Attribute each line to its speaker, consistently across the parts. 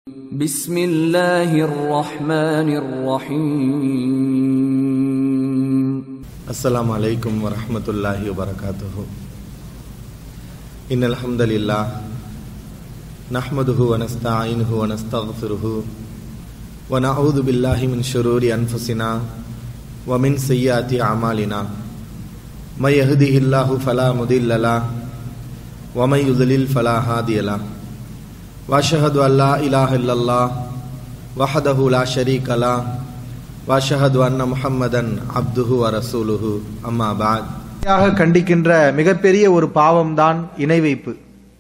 Speaker 1: بسم الله الرحمن الرحيم
Speaker 2: السلام عليكم ورحمة الله وبركاته إن الحمد لله نحمده ونستعينه ونستغفره ونعوذ بالله من شرور أنفسنا ومن سيئات أعمالنا من يهده الله فلا مضل له ومن يضلل فلا هادي له واشهد ان لا اله الا الله وحده لا شريك له واشهد ان محمدا عبده ورسوله اما بعد
Speaker 3: யாக கண்டிக்கின்ற மிகப்பெரிய ஒரு பாவம்தான் இணை வைப்பு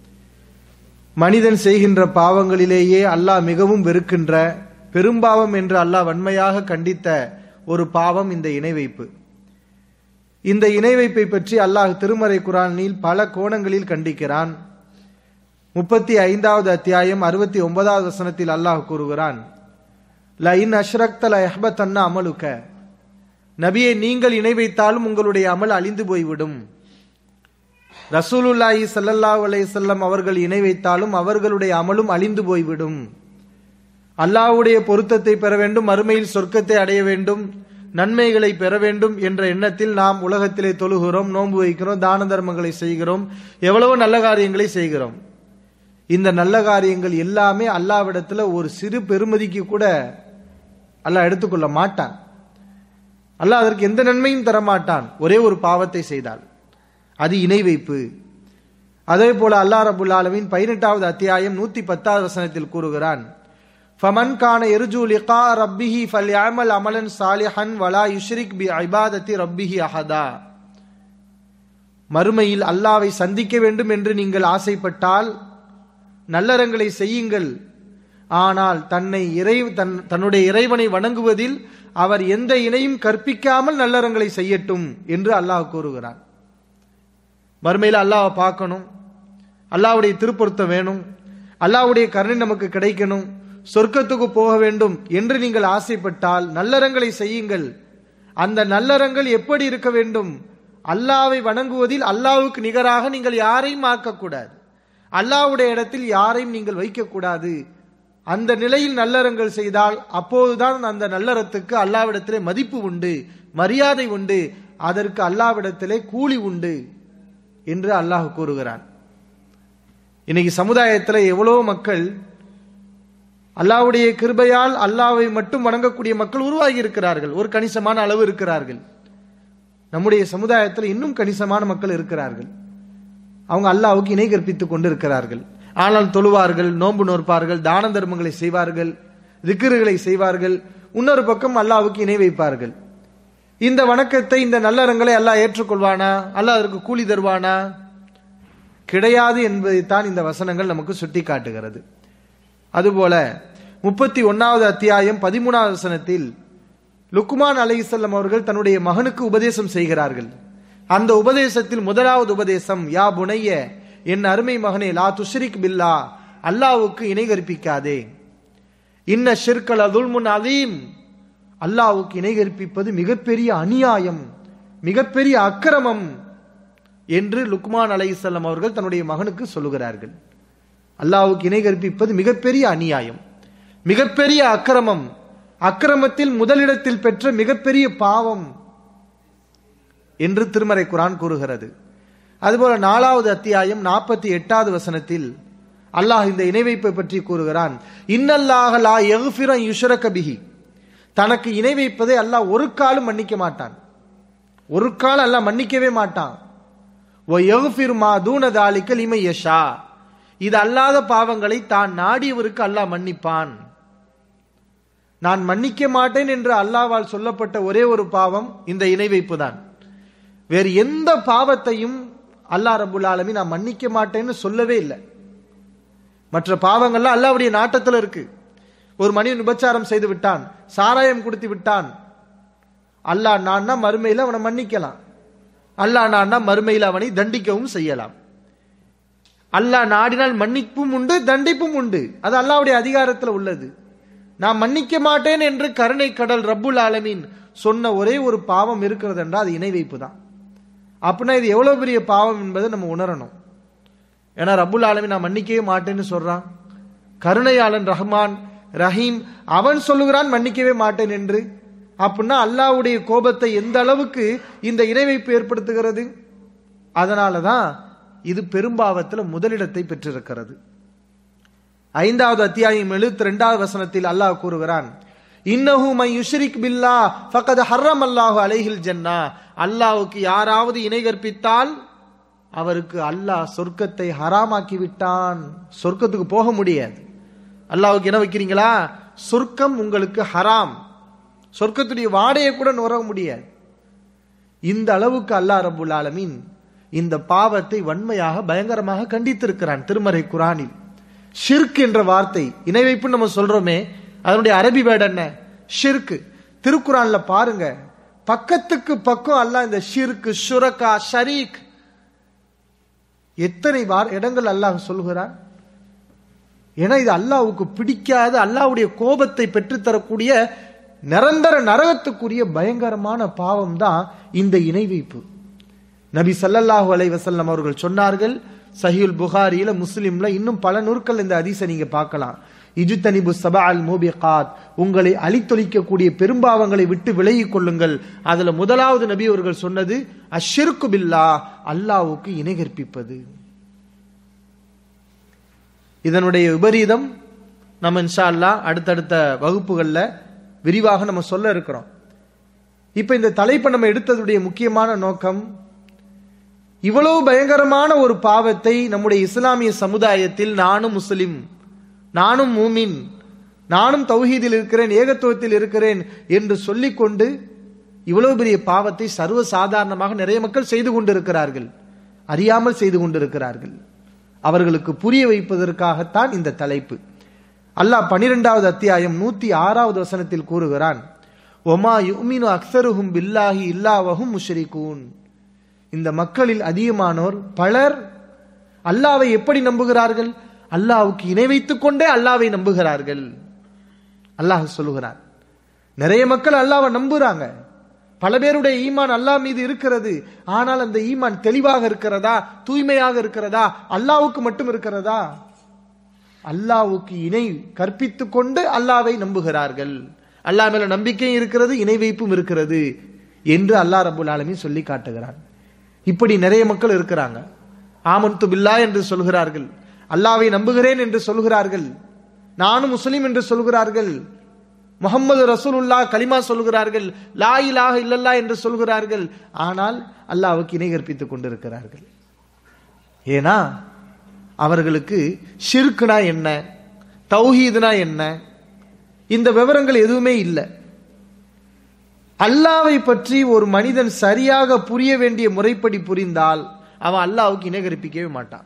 Speaker 3: மனிதன் செய்கின்ற பாவங்களிலேயே அல்லாஹ் மிகவும் வெறுக்கின்ற பெரும்பாவம் என்று அல்லாஹ் வன்மையாக கண்டித்த ஒரு பாவம் இந்த இணை வைப்பு இந்த இணை வைப்பை பற்றி அல்லாஹ் திருமறை குரானில் பல கோணங்களில் கண்டிக்கிறான் முப்பத்தி ஐந்தாவது அத்தியாயம் அறுபத்தி ஒன்பதாவது வசனத்தில் அல்லாஹ் கூறுகிறான் ல இன் அஷ்ரக்தல எஹ்பத்தன்னா அமலுக்க நபியை நீங்கள் இணை வைத்தாலும் உங்களுடைய அமல் அழிந்து போய்விடும் ரசூலுல்லாஹி ஸல்லல்லாஹு அலைஹி வஸல்லம் அவர்கள் இணை வைத்தாலும் அவர்களுடைய அமலும் அழிந்து போய்விடும் அல்லாஹ்வுடைய பொருத்தத்தை பெற வேண்டும் மறுமையில் சொர்க்கத்தை அடைய வேண்டும் நன்மைகளை பெற வேண்டும் என்ற எண்ணத்தில் நாம் உலகத்திலே தொழுகிறோம் நோன்பு வைக்கிறோம் தான தர்மங்களை செய்கிறோம் எவ்வளவோ நல்ல காரியங்களை செய்கிறோம் இந்த நல்ல காரியங்கள் எல்லாமே அல்லாவிடத்துல ஒரு சிறு பெருமதிக்கு கூட அல்லாஹ் எடுத்துக்கொள்ள மாட்டான் அல்லாஹ் அதற்கு எந்த நன்மையும் தர மாட்டான் ஒரே ஒரு பாவத்தை செய்தால் அது இணை வைப்பு அதே போல அல்லாஹ் ரபுல் ஆலமின் பதினெட்டாவது அத்தியாயம் நூத்தி பத்தாவது வசனத்தில் கூறுகிறான் ஃபமன் கான எருஜு லிகா ரப்பிஹி ஃபல் யாமல் அமலன் சாலிஹன் வலா யுஷ்ரிக் பி ஐபாதத்தி ரப்பிஹி அஹதா மறுமையில் அல்லாவை சந்திக்க வேண்டும் என்று நீங்கள் ஆசைப்பட்டால் நல்லறங்களை செய்யுங்கள் ஆனால் தன்னை இறை தன் தன்னுடைய இறைவனை வணங்குவதில் அவர் எந்த இணையும் கற்பிக்காமல் நல்லறங்களை செய்யட்டும் என்று அல்லாஹ் கூறுகிறான் மறுமையில் அல்லாஹ் பார்க்கணும் அல்லாவுடைய திருப்பொருத்தம் வேணும் அல்லாவுடைய கருணை நமக்கு கிடைக்கணும் சொர்க்கத்துக்கு போக வேண்டும் என்று நீங்கள் ஆசைப்பட்டால் நல்லறங்களை செய்யுங்கள் அந்த நல்லறங்கள் எப்படி இருக்க வேண்டும் அல்லாவை வணங்குவதில் அல்லாவுக்கு நிகராக நீங்கள் யாரையும் ஆக்கக்கூடாது அல்லாவுடைய இடத்தில் யாரையும் நீங்கள் வைக்கக்கூடாது அந்த நிலையில் நல்லறங்கள் செய்தால் அப்போதுதான் அந்த நல்லறத்துக்கு அல்லாவிடத்திலே மதிப்பு உண்டு மரியாதை உண்டு அதற்கு அல்லாவிடத்திலே கூலி உண்டு என்று அல்லாஹ் கூறுகிறான் இன்னைக்கு சமுதாயத்தில் எவ்வளவு மக்கள் அல்லாவுடைய கிருபையால் அல்லாவை மட்டும் வணங்கக்கூடிய மக்கள் உருவாகி இருக்கிறார்கள் ஒரு கணிசமான அளவு இருக்கிறார்கள் நம்முடைய சமுதாயத்தில் இன்னும் கணிசமான மக்கள் இருக்கிறார்கள் அவங்க அல்லாவுக்கு இணை கற்பித்துக் கொண்டிருக்கிறார்கள் ஆனால் தொழுவார்கள் நோன்பு நோற்பார்கள் தான தர்மங்களை செய்வார்கள் திக்கிறுகளை செய்வார்கள் இன்னொரு பக்கம் அல்லாவுக்கு இணை வைப்பார்கள் இந்த வணக்கத்தை இந்த நல்லறங்களை அல்லாஹ் ஏற்றுக்கொள்வானா அல்லாஹ் அதற்கு கூலி தருவானா கிடையாது என்பதைத்தான் இந்த வசனங்கள் நமக்கு சுட்டி காட்டுகிறது அதுபோல முப்பத்தி ஒன்னாவது அத்தியாயம் பதிமூணாவது வசனத்தில் லுக்குமான் அலைசல்லம் அவர்கள் தன்னுடைய மகனுக்கு உபதேசம் செய்கிறார்கள் அந்த உபதேசத்தில் முதலாவது உபதேசம் யா புனைய என் அருமை மகனே லா துஷ்ரிக் பில்லா அல்லாவுக்கு இணை கற்பிக்காதே இன்ன ஷிர்கல் அதுல் முன் அதீம் அல்லாவுக்கு இணை கற்பிப்பது மிகப்பெரிய அநியாயம் மிகப்பெரிய அக்கிரமம் என்று லுக்மான் அலைசல்லம் அவர்கள் தன்னுடைய மகனுக்கு சொல்லுகிறார்கள் அல்லாவுக்கு இணை கற்பிப்பது மிகப்பெரிய அநியாயம் மிகப்பெரிய அக்கிரமம் அக்கிரமத்தில் முதலிடத்தில் பெற்ற மிகப்பெரிய பாவம் என்று திருமறை குரான் கூறுகிறது அதுபோல நாலாவது அத்தியாயம் நாற்பத்தி எட்டாவது வசனத்தில் அல்லாஹ் இந்த இணை வைப்பை பற்றி கூறுகிறான் இன்னல்லாக லா எகுஃபிரம் யுஷரக பிஹி தனக்கு இணை வைப்பதை அல்லாஹ் ஒரு காலும் மன்னிக்க மாட்டான் ஒரு காலம் அல்லாஹ் மன்னிக்கவே மாட்டான் ஓ எகுஃபிர் மா தூனதாலிக்க லிமை யஷா இது அல்லாத பாவங்களை தான் நாடியவருக்கு அல்லாஹ் மன்னிப்பான் நான் மன்னிக்க மாட்டேன் என்று அல்லாவால் சொல்லப்பட்ட ஒரே ஒரு பாவம் இந்த இணை வைப்பு தான் வேறு எந்த பாவத்தையும் அல்லா ரபுல் ஆலமி நான் மன்னிக்க மாட்டேன்னு சொல்லவே இல்லை மற்ற பாவங்கள்லாம் அல்லாவுடைய நாட்டத்தில் இருக்கு ஒரு மனிதன் விபச்சாரம் செய்து விட்டான் சாராயம் குடுத்து விட்டான் அல்லாஹ் நான்னா மறுமையில் அவனை மன்னிக்கலாம் அல்லாஹ் நான்னா மறுமையில் அவனை தண்டிக்கவும் செய்யலாம் அல்லாஹ் நாடினால் மன்னிப்பும் உண்டு தண்டிப்பும் உண்டு அது அல்லாவுடைய அதிகாரத்தில் உள்ளது நான் மன்னிக்க மாட்டேன் என்று கருணை கடல் ரப்புல் ஆலமீன் சொன்ன ஒரே ஒரு பாவம் இருக்கிறது என்றால் அது இணை வைப்பு தான் அப்படின்னா இது எவ்வளவு பெரிய பாவம் என்பதை நம்ம உணரணும் ஏன்னா ரப்புல் ஆலமீன் நான் மன்னிக்கவே மாட்டேன்னு சொல்றான் கருணையாளன் ரஹ்மான் ரஹீம் அவன் சொல்லுகிறான் மன்னிக்கவே மாட்டேன் என்று அப்படின்னா அல்லாஹ்வுடைய கோபத்தை எந்த அளவுக்கு இந்த இணை வைப்பு ஏற்படுத்துகிறது அதனாலதான் இது பெரும்பாவத்தில் முதலிடத்தை பெற்றிருக்கிறது ஐந்தாவது அத்தியாயம் எழுபத்தி ரெண்டாவது வசனத்தில் அல்லாஹ் கூறுகிறான் இன்னஹு மை யுஷ்ரிக் பில்லா ஃபக்கத் ஹர்ரம் அல்லாஹு அலைஹில் ஜன்னா அல்லாஹ்வுக்கு யாராவது இணை கற்பித்தால் அவருக்கு அல்லாஹ் சொர்க்கத்தை ஹராமாக்கி விட்டான் சொர்க்கத்துக்கு போக முடியாது அல்லாஹ்வுக்கு என்ன வைக்கிறீங்களா சொர்க்கம் உங்களுக்கு ஹராம் சொர்க்கத்துடைய வாடையை கூட நுற முடியாது இந்த அளவுக்கு அல்லாஹ் ரபுல் ஆலமீன் இந்த பாவத்தை வன்மையாக பயங்கரமாக கண்டித்திருக்கிறான் திருமறை குரானில் ஷிர்க் என்ற வார்த்தை இணை வைப்புன்னு நம்ம சொல்றோமே அதனுடைய அரபி வேர்டு என்ன ஷிர்க் திருக்குறான்ல பாருங்க பக்கத்துக்கு பக்கம் அல்லாஹ் இந்த ஷிர்க் ஷுரக்கா ஷரீக் எத்தனை வார் இடங்கள் அல்லாஹ் சொல்கிறான் ஏன்னா இது அல்லாஹ்வுக்கு பிடிக்காத அல்லாஹ்வுடைய கோபத்தை பெற்றுத்தரக்கூடிய நிரந்தர நரகத்துக்குரிய பயங்கரமான பாவம் தான் இந்த இணை வைப்பு நபி ஸல்லல்லாஹு அலைஹி வஸல்லம் அவர்கள் சொன்னார்கள் சஹீல் புகாரியில முஸ்லிம்ல இன்னும் பல நூற்கள் இந்த ஹதீஸை நீங்க பார்க்கலாம் இஜுத்தனிபு சபா அல் மூபிகாத் உங்களை அழித்தொழிக்கக்கூடிய பெரும்பாவங்களை விட்டு விலகிக் கொள்ளுங்கள் அதுல முதலாவது நபி அவர்கள் சொன்னது அஷ்ஷிர்கு பில்லா அல்லாஹ்வுக்கு இணை கற்பிப்பது இதனுடைய விபரீதம் நம்ம இன்ஷா அல்லாஹ் அடுத்தடுத்த வகுப்புகள்ல விரிவாக நம்ம சொல்ல இருக்கிறோம் இப்ப இந்த தலைப்பை நம்ம எடுத்ததுடைய முக்கியமான நோக்கம் இவ்வளவு பயங்கரமான ஒரு பாவத்தை நம்முடைய இஸ்லாமிய சமுதாயத்தில் நானும் முஸ்லிம் நானும் மூமின் நானும் தௌஹீதில் இருக்கிறேன் ஏகத்துவத்தில் இருக்கிறேன் என்று சொல்லிக்கொண்டு இவ்வளவு பெரிய பாவத்தை சர்வ சாதாரணமாக நிறைய மக்கள் செய்து கொண்டிருக்கிறார்கள் அறியாமல் செய்து கொண்டிருக்கிறார்கள் அவர்களுக்கு புரிய வைப்பதற்காகத்தான் இந்த தலைப்பு அல்லாஹ் பனிரெண்டாவது அத்தியாயம் நூத்தி ஆறாவது வசனத்தில் கூறுகிறான் ஒமா யுமினு அக்சருஹும் பில்லாஹி இல்லாவஹும் முஷ்ரிகூன் இந்த மக்களில் அதிகமானோர் பலர் அல்லாவை எப்படி நம்புகிறார்கள் அல்லாவுக்கு இணை வைத்துக் கொண்டே அல்லாவை நம்புகிறார்கள் அல்லாஹ் சொல்லுகிறான் நிறைய மக்கள் அல்லாவை நம்புறாங்க பல பேருடைய ஈமான் அல்லாஹ் மீது இருக்கிறது ஆனால் அந்த ஈமான் தெளிவாக இருக்கிறதா தூய்மையாக இருக்கிறதா அல்லாவுக்கு மட்டும் இருக்கிறதா அல்லாவுக்கு இணை கற்பித்துக் கொண்டு அல்லாவை நம்புகிறார்கள் அல்லாஹ் மேல நம்பிக்கையும் இருக்கிறது இணை வைப்பும் இருக்கிறது என்று அல்லாஹ் ரபுல் ஆலமீன் சொல்லி காட்டுகிறான் இப்படி நிறைய மக்கள் இருக்கிறாங்க ஆமன்து பில்லா என்று சொல்கிறார்கள் அல்லாவை நம்புகிறேன் என்று சொல்கிறார்கள் நானும் முஸ்லிம் என்று சொல்கிறார்கள் முகமது ரசூலுல்லா கலிமா சொல்கிறார்கள் லா இலாஹ இல்லல்லா என்று சொல்கிறார்கள் ஆனால் அல்லாவுக்கு இணை கற்பித்துக் கொண்டிருக்கிறார்கள் ஏன்னா அவர்களுக்கு ஷிர்க்குனா என்ன தௌஹீதுனா என்ன இந்த விவரங்கள் எதுவுமே இல்லை அல்லாவை பற்றி ஒரு மனிதன் சரியாக புரிய வேண்டிய முறைப்படி புரிந்தால் அவன் அல்லாவுக்கு இணை கற்பிக்கவே மாட்டான்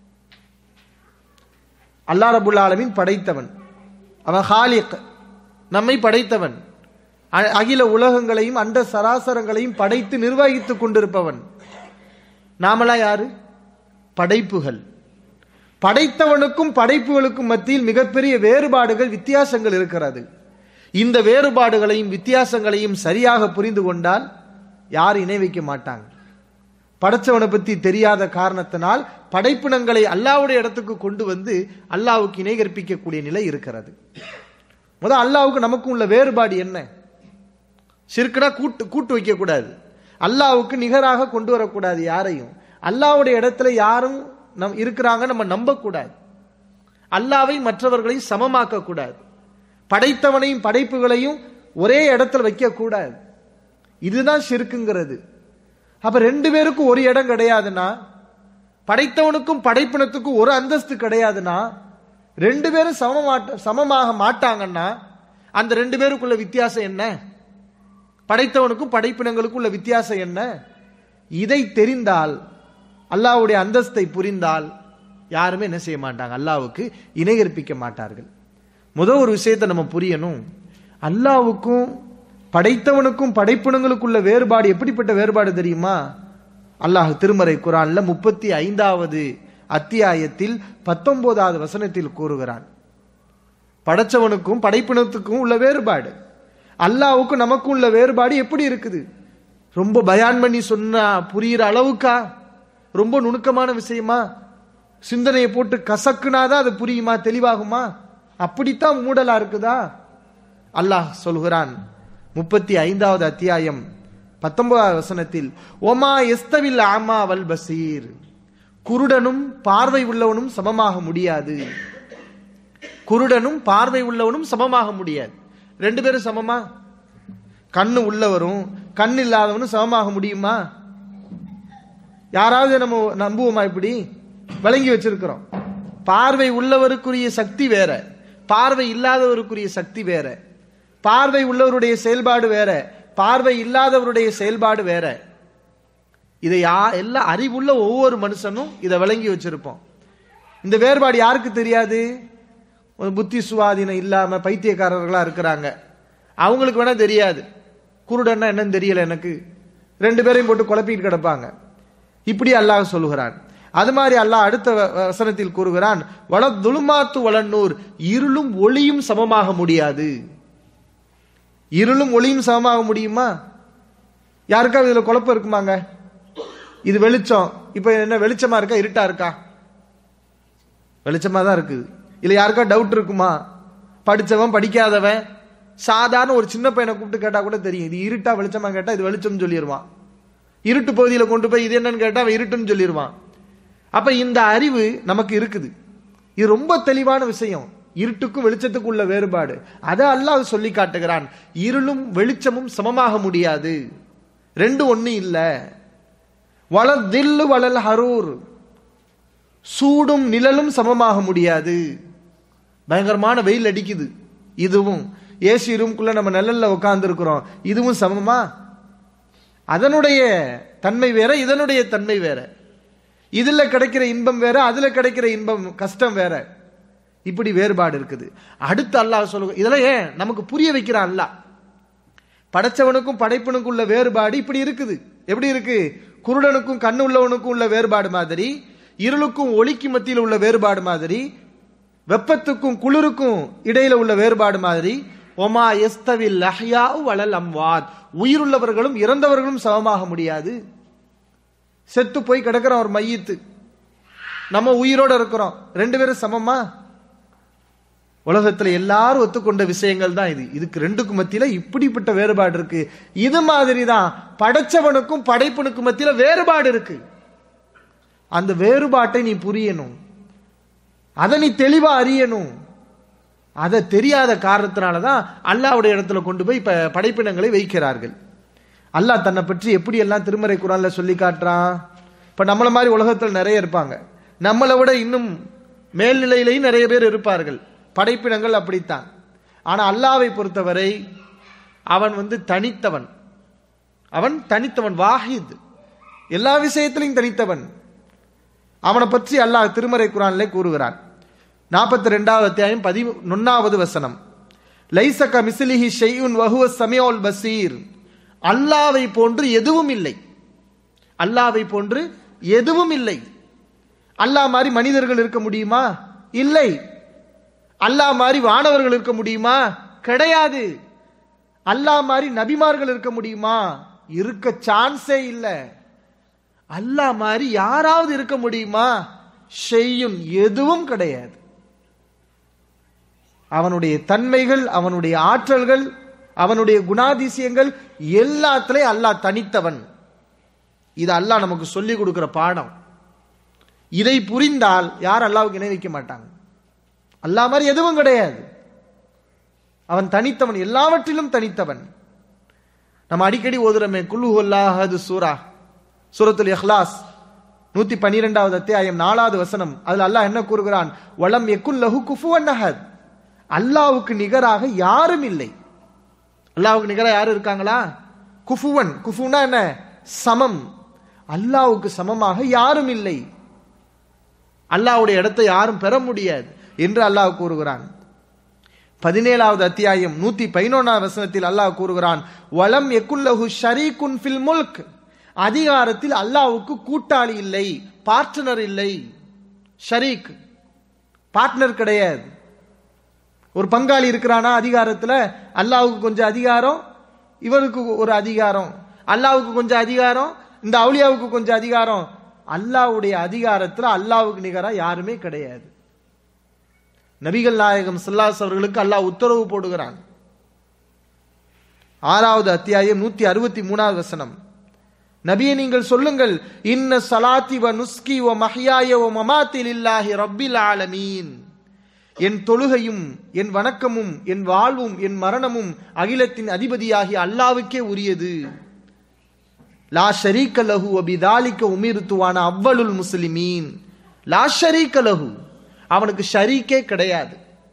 Speaker 3: அல்லா ரபுல் ஆலமின் படைத்தவன் அவன் ஹாலிக் நம்மை படைத்தவன் அ- அகில உலகங்களையும் அண்ட சராசரங்களையும் படைத்து நிர்வகித்துக் கொண்டிருப்பவன் நாமளா யாரு படைப்புகள் படைத்தவனுக்கும் படைப்புகளுக்கும் மத்தியில் மிகப்பெரிய வேறுபாடுகள் வித்தியாசங்கள் இருக்கிறது இந்த வேறுபாடுகளையும் வித்தியாசங்களையும் சரியாக புரிந்து கொண்டால் யார் இணை வைக்க மாட்டாங்க படைச்சவனை பத்தி தெரியாத காரணத்தினால் படைப்பினங்களை அல்லாவுடைய இடத்துக்கு கொண்டு வந்து அல்லாவுக்கு இணை கற்பிக்கக்கூடிய நிலை இருக்கிறது முதல் அல்லாவுக்கு நமக்கும் உள்ள வேறுபாடு என்ன சிறுக்குனா கூட்டு கூட்டு வைக்க கூடாது அல்லாவுக்கு நிகராக கொண்டு வரக்கூடாது யாரையும் அல்லாவுடைய இடத்துல யாரும் நம் இருக்கிறாங்க நம்ம நம்பக்கூடாது அல்லாவை மற்றவர்களையும் சமமாக்க கூடாது படைத்தவனையும் படைப்புகளையும் ஒரே இடத்துல வைக்க கூடாது இதுதான் ஷிர்க்குங்கிறது அப்ப ரெண்டு பேருக்கும் ஒரு இடம் கிடையாதுன்னா படைத்தவனுக்கும் படைப்பினத்துக்கும் ஒரு அந்தஸ்து கிடையாதுன்னா ரெண்டு பேரும் சமமாட்ட சமமாக மாட்டாங்கன்னா அந்த ரெண்டு பேருக்குள்ள வித்தியாசம் என்ன படைத்தவனுக்கும் படைப்பினங்களுக்கும் உள்ள வித்தியாசம் என்ன இதை தெரிந்தால் அல்லாஹ்வுடைய அந்தஸ்தை புரிந்தால் யாருமே என்ன செய்ய மாட்டாங்க அல்லாஹ்வுக்கு இணை கற்பிக்க மாட்டார்கள் முதல் ஒரு விஷயத்தை நம்ம புரியணும் அல்லாஹ்வுக்கும் படைத்தவனுக்கும் படைப்பினங்களுக்குள்ள வேறுபாடு எப்படிப்பட்ட வேறுபாடு தெரியுமா அல்லாஹ் திருமறை குரான்ல முப்பத்தி ஐந்தாவது அத்தியாயத்தில் பத்தொன்பதாவது வசனத்தில் கூறுகிறான் படைச்சவனுக்கும் படைப்பினத்துக்கும் உள்ள வேறுபாடு அல்லாவுக்கும் நமக்கும் உள்ள வேறுபாடு எப்படி இருக்குது ரொம்ப பயான் பண்ணி சொன்னா புரியிற அளவுக்கா ரொம்ப நுணுக்கமான விஷயமா சிந்தனையை போட்டு கசக்குனாதான் அது புரியுமா தெளிவாகுமா அப்படித்தான் மூடலா இருக்குதா அல்லாஹ் சொல்கிறான் முப்பத்தி ஐந்தாவது அத்தியாயம் பத்தொன்பதாவது வசனத்தில் ஒமா எஸ்தவில் ஆமா வல் பசீர் குருடனும் பார்வை உள்ளவனும் சமமாக முடியாது குருடனும் பார்வை உள்ளவனும் சமமாக முடியாது ரெண்டு பேரும் சமமா கண்ணு உள்ளவரும் கண் இல்லாதவனும் சமமாக முடியுமா யாராவது நம்ம நம்புவோமா இப்படி விளங்கி வச்சிருக்கிறோம் பார்வை உள்ளவருக்குரிய சக்தி வேற பார்வை இல்லாதவருக்குரிய சக்தி வேற பார்வை உள்ளவருடைய செயல்பாடு வேற பார்வை இல்லாதவருடைய செயல்பாடு வேற இதை யா எல்லா அறிவுள்ள ஒவ்வொரு மனுஷனும் இதை விளங்கி வச்சிருப்போம் இந்த வேறுபாடு யாருக்கு தெரியாது ஒரு புத்தி சுவாதீனம் இல்லாம பைத்தியக்காரர்களா இருக்கிறாங்க அவங்களுக்கு வேணா தெரியாது குருடன்னா என்னன்னு தெரியல எனக்கு ரெண்டு பேரையும் போட்டு குழப்பிட்டு கிடப்பாங்க இப்படி அல்லாஹ் சொல்லுகிறான் அது மாதிரி அல்லாஹ் அடுத்த வ- வசனத்தில் கூறுகிறான் வள துலுமாத்து வளன்னூர் இருளும் ஒளியும் சமமாக முடியாது இருளும் ஒளியும் சமமாக முடியுமா யாருக்காவது இதுல குழப்பம் இருக்குமாங்க இது வெளிச்சம் இப்ப என்ன வெளிச்சமா இருக்கா இருட்டா இருக்கா வெளிச்சமா தான் இருக்குது இல்ல யாருக்கா டவுட் இருக்குமா படிச்சவன் படிக்காதவன் சாதாரண ஒரு சின்ன பையனை கூப்பிட்டு கேட்டா கூட தெரியும் இது இருட்டா வெளிச்சமா கேட்டா இது வெளிச்சம் சொல்லிடுவான் இருட்டு பகுதியில கொண்டு போய் இது என்னன்னு கேட்டா அவன் இருட்டுன்னு சொல்லிடுவான் அப்ப இந்த அறிவு நமக்கு இருக்குது இது ரொம்ப தெளிவான விஷயம் இருட்டுக்கும் வெளிச்சத்துக்கும் உள்ள வேறுபாடு அதை அல்லாஹ் சொல்லி காட்டுகிறான் இருளும் வெளிச்சமும் சமமாக முடியாது ரெண்டு ஒண்ணு இல்ல வள தில்லு வளல் ஹரூர் சூடும் நிழலும் சமமாக முடியாது பயங்கரமான வெயில் அடிக்குது இதுவும் ஏசி ரூம்குள்ள நம்ம நிழல்ல உட்கார்ந்து இருக்கிறோம் இதுவும் சமமா அதனுடைய தன்மை வேற இதனுடைய தன்மை வேற இதுல கிடைக்கிற இன்பம் வேற அதுல கிடைக்கிற இன்பம் கஷ்டம் வேற இப்படி வேறுபாடு இருக்குது அடுத்து அல்லாஹ் சொல்லுங்க இதெல்லாம் ஏன் நமக்கு புரிய வைக்கிறான் அல்லாஹ் படைச்சவனுக்கும் படைப்பனுக்கும் உள்ள வேறுபாடு இப்படி இருக்குது எப்படி இருக்கு குருடனுக்கும் கண்ணு உள்ளவனுக்கும் உள்ள வேறுபாடு மாதிரி இருளுக்கும் ஒளிக்கு மத்தியில் உள்ள வேறுபாடு மாதிரி வெப்பத்துக்கும் குளிருக்கும் இடையில உள்ள வேறுபாடு மாதிரி ஒமா எஸ்தவில் லஹ்யா வளல் அம்வாத் உயிருள்ளவர்களும் இறந்தவர்களும் சமமாக முடியாது செத்து போய் கிடக்கிற ஒரு மையத்து நம்ம உயிரோட இருக்கிறோம் ரெண்டு பேரும் சமமா உலகத்துல எல்லாரும் ஒத்துக்கொண்ட விஷயங்கள் தான் இது இதுக்கு ரெண்டுக்கும் மத்தியில இப்படிப்பட்ட வேறுபாடு இருக்கு இது மாதிரி தான் படைச்சவனுக்கும் படைப்பனுக்கும் மத்தியில வேறுபாடு இருக்கு அந்த வேறுபாட்டை நீ புரியணும் அதை நீ தெளிவா அறியணும் அதை தெரியாத காரணத்தினால தான் அல்லாவுடைய இடத்துல கொண்டு போய் இப்ப படைப்பினங்களை வைக்கிறார்கள் அல்லாஹ் தன்னை பற்றி எப்படி எல்லாம் திருமறை குரான்ல சொல்லி காட்டுறான் இப்ப நம்மள மாதிரி உலகத்தில் நிறைய இருப்பாங்க நம்மளை விட இன்னும் மேல்நிலையிலையும் நிறைய பேர் இருப்பார்கள் படைப்பினங்கள் அப்படித்தான் ஆனா அல்லாவை பொறுத்தவரை அவன் வந்து தனித்தவன் அவன் தனித்தவன் வாஹித் எல்லா விஷயத்திலையும் தனித்தவன் அவனை பற்றி அல்லாஹ் திருமறை குரானிலே கூறுகிறான் நாற்பத்தி ரெண்டாவது அத்தியாயம் பதினொன்னாவது வசனம் லைசக மிசிலிஹி ஷெய்யுன் வஹுவ சமியோல் பசீர் அல்லாவை போன்று எதுவும் இல்லை அல்லாவை போன்று எதுவும் இல்லை அல்லாஹ் மாதிரி மனிதர்கள் இருக்க முடியுமா இல்லை அல்லாஹ் மாதிரி வானவர்கள் இருக்க முடியுமா கிடையாது அல்லாஹ் மாதிரி நபிமார்கள் இருக்க முடியுமா இருக்க சான்ஸே இல்லை அல்லாஹ் மாதிரி யாராவது இருக்க முடியுமா செய்யும் எதுவும் கிடையாது அவனுடைய தன்மைகள் அவனுடைய ஆற்றல்கள் அவனுடைய குணாதிசயங்கள் எல்லாத்திலையும் அல்லாஹ் தனித்தவன் இது அல்லாஹ் நமக்கு சொல்லி கொடுக்கிற பாடம் இதை புரிந்தால் யார் அல்லாவுக்கு இணை வைக்க மாட்டாங்க அல்லாஹ் மாதிரி எதுவும் கிடையாது அவன் தனித்தவன் எல்லாவற்றிலும் தனித்தவன் நம்ம அடிக்கடி ஓதுறமே குல்லு அல்லாஹது சூரா சூரத்துல் இஹ்லாஸ் நூத்தி பன்னிரெண்டாவது அத்தியாயம் நாலாவது வசனம் அதுல அல்லாஹ் என்ன கூறுகிறான் வளம் எக்குல் லஹு குஃபுவன் அஹத் அல்லாவுக்கு நிகராக யாரும் இல்லை அல்லாவுக்கு நிகராக யாரும் இருக்காங்களா குஃபுவன் குஃபுனா என்ன சமம் அல்லாவுக்கு சமமாக யாரும் இல்லை அல்லாவுடைய இடத்தை யாரும் பெற முடியாது என்று அல்லாஹ் கூறுகிறான் பதினேழாவது அத்தியாயம் நூத்தி பதினொன்னாவது வசனத்தில் அல்லாஹ் கூறுகிறான் வலம் எக்குல்லஹு ஷரீகுன் ஃபில் முல்க் அதிகாரத்தில் அல்லாவுக்கு கூட்டாளி இல்லை பார்ட்னர் இல்லை ஷரீக் பார்ட்னர் கிடையாது ஒரு பங்காளி இருக்கிறானா அதிகாரத்துல அல்லாவுக்கு கொஞ்சம் அதிகாரம் இவருக்கு ஒரு அதிகாரம் அல்லாவுக்கு கொஞ்சம் அதிகாரம் இந்த அவுளியாவுக்கு கொஞ்சம் அதிகாரம் அல்லாவுடைய அதிகாரத்துல அல்லாவுக்கு நிகரா யாருமே கிடையாது நபிகள் நாயகம் ஸல்லல்லாஹு அவர்களுக்கு அல்லாஹ் உத்தரவு போடுகிறான் ஆறாவது அத்தியாயம் நூத்தி அறுபத்தி மூணாவது வசனம் நபியை நீங்கள் சொல்லுங்கள் இன்ன சலாத்தி வ நுஸ்கி வ மஹ்யாய வ மமாத்தி லில்லாஹி ரப்பில் ஆலமீன் என் தொழுகையும் என் வணக்கமும் என் வாழ்வும் என் மரணமும் அகிலத்தின் அதிபதியாகிய அல்லாவுக்கே உரியது லா ஷரீக்க லஹு அபிதாலிக்க உமிர்த்துவான அவ்வளுல் முஸ்லிமீன் லா ஷரீக்க லஹு அவனுக்கு ஷரீக்கே கிடையாது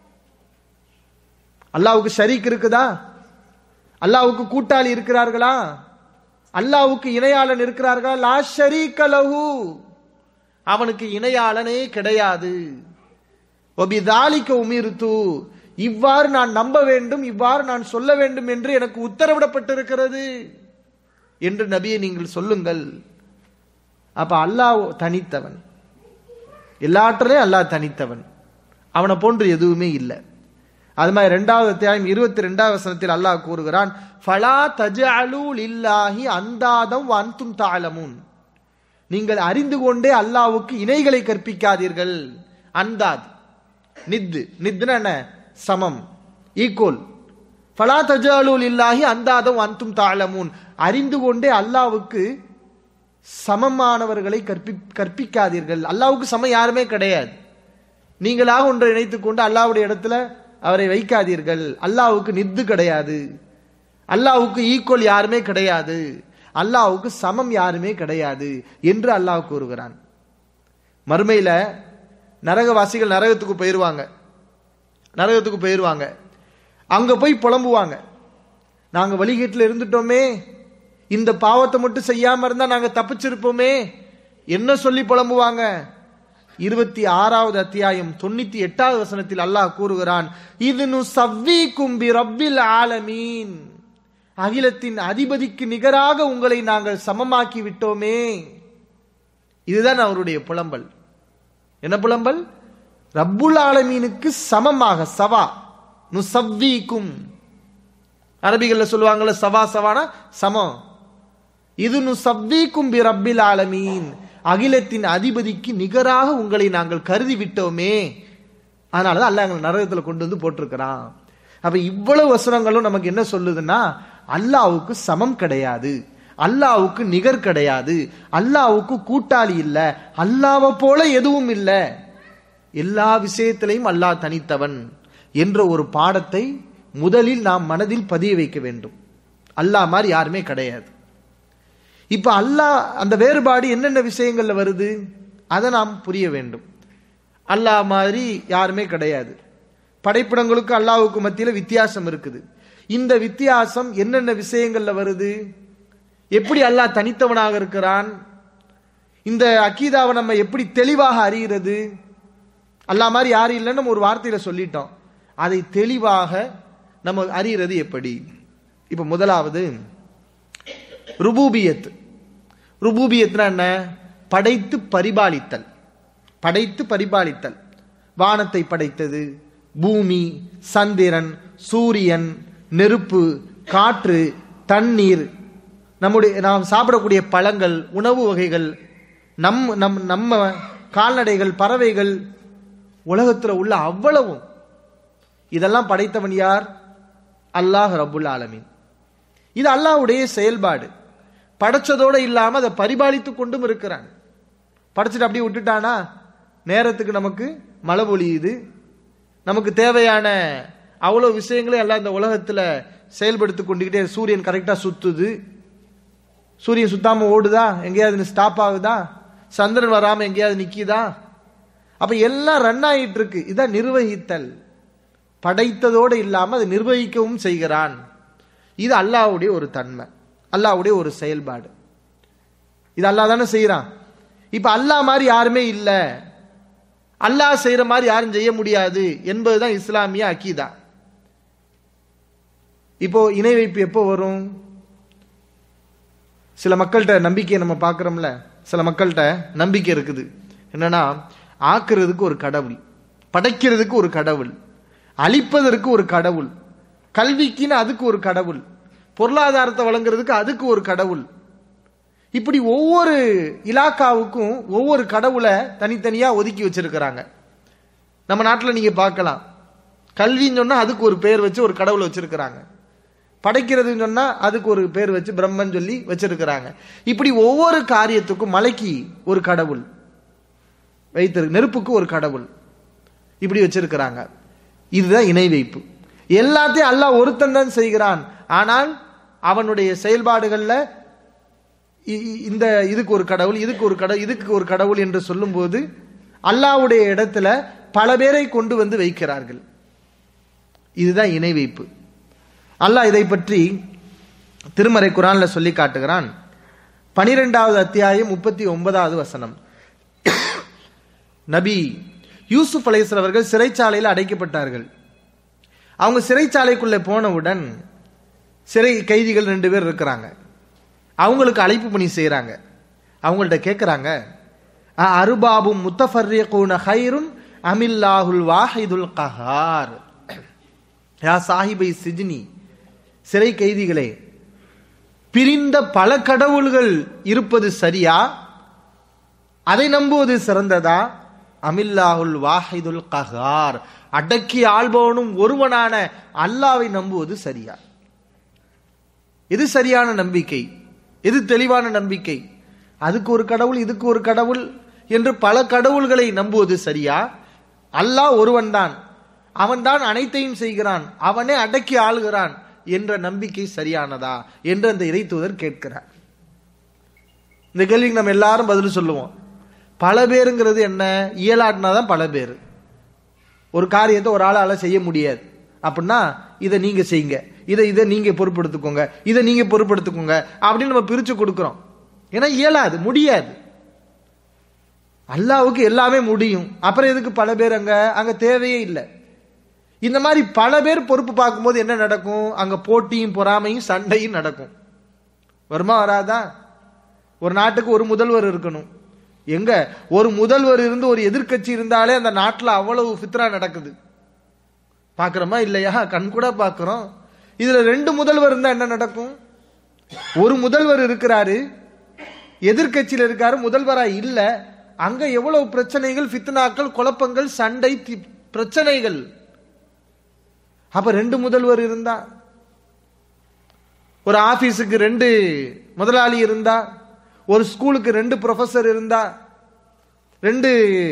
Speaker 3: அல்லாவுக்கு ஷரீக் இருக்குதா அல்லாவுக்கு கூட்டாளி இருக்கிறார்களா அல்லாவுக்கு இணையாளன் இருக்கிறார்களா லா ஷரீக்க லஹு அவனுக்கு இணையாளனே கிடையாது ஒபிதாலிக்க உமிர்த்து இவ்வாறு நான் நம்ப வேண்டும் இவ்வாறு நான் சொல்ல வேண்டும் என்று எனக்கு உத்தரவிடப்பட்டிருக்கிறது என்று நபியை நீங்கள் சொல்லுங்கள் அப்ப அல்லாஹ் தனித்தவன் எல்லாற்றிலையும் அல்லாஹ் தனித்தவன் அவனை போன்று எதுவுமே இல்லை அது மாதிரி ரெண்டாவது அத்தியாயம் இருபத்தி ரெண்டாவது வசனத்தில் அல்லாஹ் கூறுகிறான் ஃபலா தஜஅலு லில்லாஹி அந்தாதம் அன்தும் தாலமுன் நீங்கள் அறிந்து கொண்டே அல்லாஹ்வுக்கு இணைகளை கற்பிக்காதீர்கள் அந்தாத் நித்து நித்துனா என்ன சமம் ஈக்குவல் ஃபலா தஜாலுல் இல்லாஹி அந்தாதம் அன்தும் தாளமூன் அறிந்து கொண்டே அல்லாவுக்கு சமமானவர்களை கற்பி கற்பிக்காதீர்கள் அல்லாவுக்கு சமம் யாருமே கிடையாது நீங்களாக ஒன்றை இணைத்துக் கொண்டு அல்லாவுடைய இடத்துல அவரை வைக்காதீர்கள் அல்லாவுக்கு நித்து கிடையாது அல்லாவுக்கு ஈக்குவல் யாருமே கிடையாது அல்லாவுக்கு சமம் யாருமே கிடையாது என்று அல்லாஹ் கூறுகிறான் மறுமையில நரகவாசிகள் நரகத்துக்கு போயிருவாங்க நரகத்துக்கு போயிருவாங்க அங்க போய் புலம்புவாங்க நாங்க வழிகேட்டில் இருந்துட்டோமே இந்த பாவத்தை மட்டும் செய்யாம இருந்தா நாங்க தப்பிச்சிருப்போமே என்ன சொல்லி புலம்புவாங்க இருபத்தி ஆறாவது அத்தியாயம் தொண்ணூத்தி எட்டாவது வசனத்தில் அல்லாஹ் கூறுகிறான் இது நு சவ்வி கும்பி ரப்பில் ஆலமீன் அகிலத்தின் அதிபதிக்கு நிகராக உங்களை நாங்கள் சமமாக்கி விட்டோமே இதுதான் அவருடைய புலம்பல் என்ன புலம்பல் ரப்புல் ஆலமீனுக்கு சமமாக சவா நுசவ்வீக்கும் அரபிகள்ல சொல்லுவாங்கல்ல சவா சவானா சமம் இது நுசவ்வீக்கும் பி ரப்பில் ஆலமீன் அகிலத்தின் அதிபதிக்கு நிகராக உங்களை நாங்கள் கருதி விட்டோமே அதனாலதான் அல்லாஹ் எங்களை நரகத்துல கொண்டு வந்து போட்டிருக்கிறான் அப்ப இவ்வளவு வசனங்களும் நமக்கு என்ன சொல்லுதுன்னா அல்லாவுக்கு சமம் கிடையாது அல்லாவுக்கு நிகர் கிடையாது அல்லாவுக்கு கூட்டாளி இல்ல அல்லாவை போல எதுவும் இல்ல எல்லா விஷயத்திலையும் அல்லாஹ் தனித்தவன் என்ற ஒரு பாடத்தை முதலில் நாம் மனதில் பதிய வைக்க வேண்டும் அல்லாஹ் மாதிரி யாருமே கிடையாது இப்ப அல்லாஹ் அந்த வேறுபாடு என்னென்ன விஷயங்கள்ல வருது அதை நாம் புரிய வேண்டும் அல்லாஹ் மாதிரி யாருமே கிடையாது படைப்பிடங்களுக்கு அல்லாஹ்வுக்கு மத்தியில வித்தியாசம் இருக்குது இந்த வித்தியாசம் என்னென்ன விஷயங்கள்ல வருது எப்படி அல்லாஹ் தனித்தவனாக இருக்கிறான் இந்த அக்கீதாவை நம்ம எப்படி தெளிவாக அறிகிறது அல்லாஹ் மாதிரி யாரும் இல்லைன்னு நம்ம ஒரு வார்த்தையில சொல்லிட்டோம் அதை தெளிவாக நம்ம அறிகிறது எப்படி இப்ப முதலாவது ருபூபியத் ருபூபியத்னா என்ன படைத்து பரிபாலித்தல் படைத்து பரிபாலித்தல் வானத்தை படைத்தது பூமி சந்திரன் சூரியன் நெருப்பு காற்று தண்ணீர் நம்முடைய நாம் சாப்பிடக்கூடிய பழங்கள் உணவு வகைகள் நம் நம் நம்ம கால்நடைகள் பறவைகள் உலகத்தில் உள்ள அவ்வளவும் இதெல்லாம் படைத்தவன் யார் அல்லாஹ் ரபுல் ஆலமீன் இது அல்லாஹ்வுடைய செயல்பாடு படைச்சதோட இல்லாம அதை பரிபாலித்து கொண்டும் இருக்கிறான் படைச்சிட்டு அப்படியே விட்டுட்டானா நேரத்துக்கு நமக்கு மழை பொழியுது நமக்கு தேவையான அவ்வளவு விஷயங்களும் எல்லாம் இந்த உலகத்துல செயல்படுத்தி கொண்டுகிட்டே சூரியன் கரெக்டா சுத்துது சூரியன் சுத்தாம ஓடுதா எங்கேயாவது ஸ்டாப் ஆகுதா சந்திரன் வராம எங்கேயாவது நிக்குதா அப்ப எல்லாம் ரன் ஆயிட்டு இருக்கு இதான் நிர்வகித்தல் படைத்ததோடு இல்லாம அதை நிர்வகிக்கவும் செய்கிறான் இது அல்லாஹ்வுடைய ஒரு தன்மை அல்லாஹ்வுடைய ஒரு செயல்பாடு இது அல்லாஹ் தானே செய்யறான் இப்ப அல்லாஹ் மாதிரி யாருமே இல்ல அல்லாஹ் செய்யற மாதிரி யாரும் செய்ய முடியாது என்பதுதான் இஸ்லாமிய அக்கீதா இப்போ இணை வைப்பு எப்போ வரும் சில மக்கள்கிட்ட நம்பிக்கையை நம்ம பார்க்குறோம்ல சில மக்கள்கிட்ட நம்பிக்கை இருக்குது என்னன்னா ஆக்குறதுக்கு ஒரு கடவுள் படைக்கிறதுக்கு ஒரு கடவுள் அழிப்பதற்கு ஒரு கடவுள் கல்விக்குன்னு அதுக்கு ஒரு கடவுள் பொருளாதாரத்தை வழங்குறதுக்கு அதுக்கு ஒரு கடவுள் இப்படி ஒவ்வொரு இலாக்காவுக்கும் ஒவ்வொரு கடவுளை தனித்தனியா ஒதுக்கி வச்சிருக்கிறாங்க நம்ம நாட்டில் நீங்க பார்க்கலாம் கல்வின்னு சொன்னா அதுக்கு ஒரு பேர் வச்சு ஒரு கடவுள் வச்சிருக்கிறாங்க படைக்கிறதுன்னு சொன்னா அதுக்கு ஒரு பேர் வச்சு பிரம்மன் சொல்லி வச்சிருக்கிறாங்க இப்படி ஒவ்வொரு காரியத்துக்கும் மலைக்கு ஒரு கடவுள் வைத்திருக்கு நெருப்புக்கு ஒரு கடவுள் இப்படி வச்சிருக்கிறாங்க இதுதான் இணை வைப்பு எல்லாத்தையும் அல்லாஹ் ஒருத்தன் தான் செய்கிறான் ஆனால் அவனுடைய செயல்பாடுகள்ல இ- இ- இந்த இதுக்கு ஒரு கடவுள் இதுக்கு ஒரு கடவுள் இதுக்கு ஒரு கடவுள் என்று சொல்லும்போது அல்லாஹ்வுடைய இடத்துல பல பேரை கொண்டு வந்து வைக்கிறார்கள் இதுதான் இணை வைப்பு அல்லாஹ் இதை பற்றி திருமறை குரான்ல சொல்லி காட்டுகிறான் பனிரெண்டாவது அத்தியாயம் முப்பத்தி ஒன்பதாவது வசனம் நபி யூசுப் அலைஹிஸ்ஸலாம் அவர்கள் சிறைச்சாலையில் அடைக்கப்பட்டார்கள் அவங்க சிறைச்சாலைக்குள்ளே போனவுடன் சிறை கைதிகள் ரெண்டு பேர் இருக்கிறாங்க அவங்களுக்கு அழைப்பு பணி செய்கிறாங்க அவங்கள்ட்ட கேட்குறாங்க அருபாபும் முத்தஃபர்ரியகூன ஹைருன் அமில்லாஹுல் வாஹிதுல் கஹார் யா சாஹிபை சிஜ்னி சிறை கைதிகளே பிரிந்த பல கடவுள்கள் இருப்பது சரியா அதை நம்புவது சிறந்ததா அமில்லாஹுல் வாஹிதுல் கஹார் அடக்கி ஆள்பவனும் ஒருவனான அல்லாவை நம்புவது சரியா எது சரியான நம்பிக்கை எது தெளிவான நம்பிக்கை அதுக்கு ஒரு கடவுள் இதுக்கு ஒரு கடவுள் என்று பல கடவுள்களை நம்புவது சரியா அல்லாஹ் ஒருவன்தான் அவன்தான் அனைத்தையும் செய்கிறான் அவனே அடக்கி ஆளுகிறான் என்ற நம்பிக்கை சரியானதா என்று அந்த இறைத்தூதர் கேட்கிறார் இந்த கேள்விக்கு நம்ம எல்லாரும் பதில் சொல்லுவோம் பல பேருங்கிறது என்ன இயலாட்டினா தான் பல பேர் ஒரு காரியத்தை ஒரு ஆளால செய்ய முடியாது அப்படின்னா இதை நீங்க செய்யுங்க இதை இதை நீங்க பொறுப்படுத்திக்கோங்க இதை நீங்க பொறுப்படுத்திக்கோங்க அப்படின்னு நம்ம பிரிச்சு கொடுக்கிறோம் ஏன்னா இயலாது முடியாது அல்லாவுக்கு எல்லாமே முடியும் அப்புறம் எதுக்கு பல பேர் அங்க அங்க தேவையே இல்லை இந்த மாதிரி பல பேர் பொறுப்பு பார்க்கும்போது என்ன நடக்கும் அங்க போட்டியும் பொறாமையும் சண்டையும் நடக்கும் வருமா வராதா ஒரு நாட்டுக்கு ஒரு முதல்வர் இருக்கணும் எங்க ஒரு முதல்வர் இருந்து ஒரு எதிர்க்கட்சி இருந்தாலே அந்த நாட்டில் அவ்வளவு ஃபித்ரா நடக்குது பார்க்குறோமா இல்லையா கண் கூட பார்க்குறோம் இதுல ரெண்டு முதல்வர் இருந்தா என்ன நடக்கும் ஒரு முதல்வர் இருக்கிறாரு எதிர்க்கட்சியில் இருக்காரு முதல்வரா இல்ல அங்க எவ்வளவு பிரச்சனைகள் ஃபித்னாக்கள் குழப்பங்கள் சண்டை தி- பிரச்சனைகள் அப்ப ரெண்டு முதல்வர் இருந்தா ஒரு ஆபீஸுக்கு ரெண்டு முதலாளி இருந்தா ஒரு ஸ்கூலுக்கு ரெண்டு ப்ரொஃபசர் இருந்தா ரெண்டு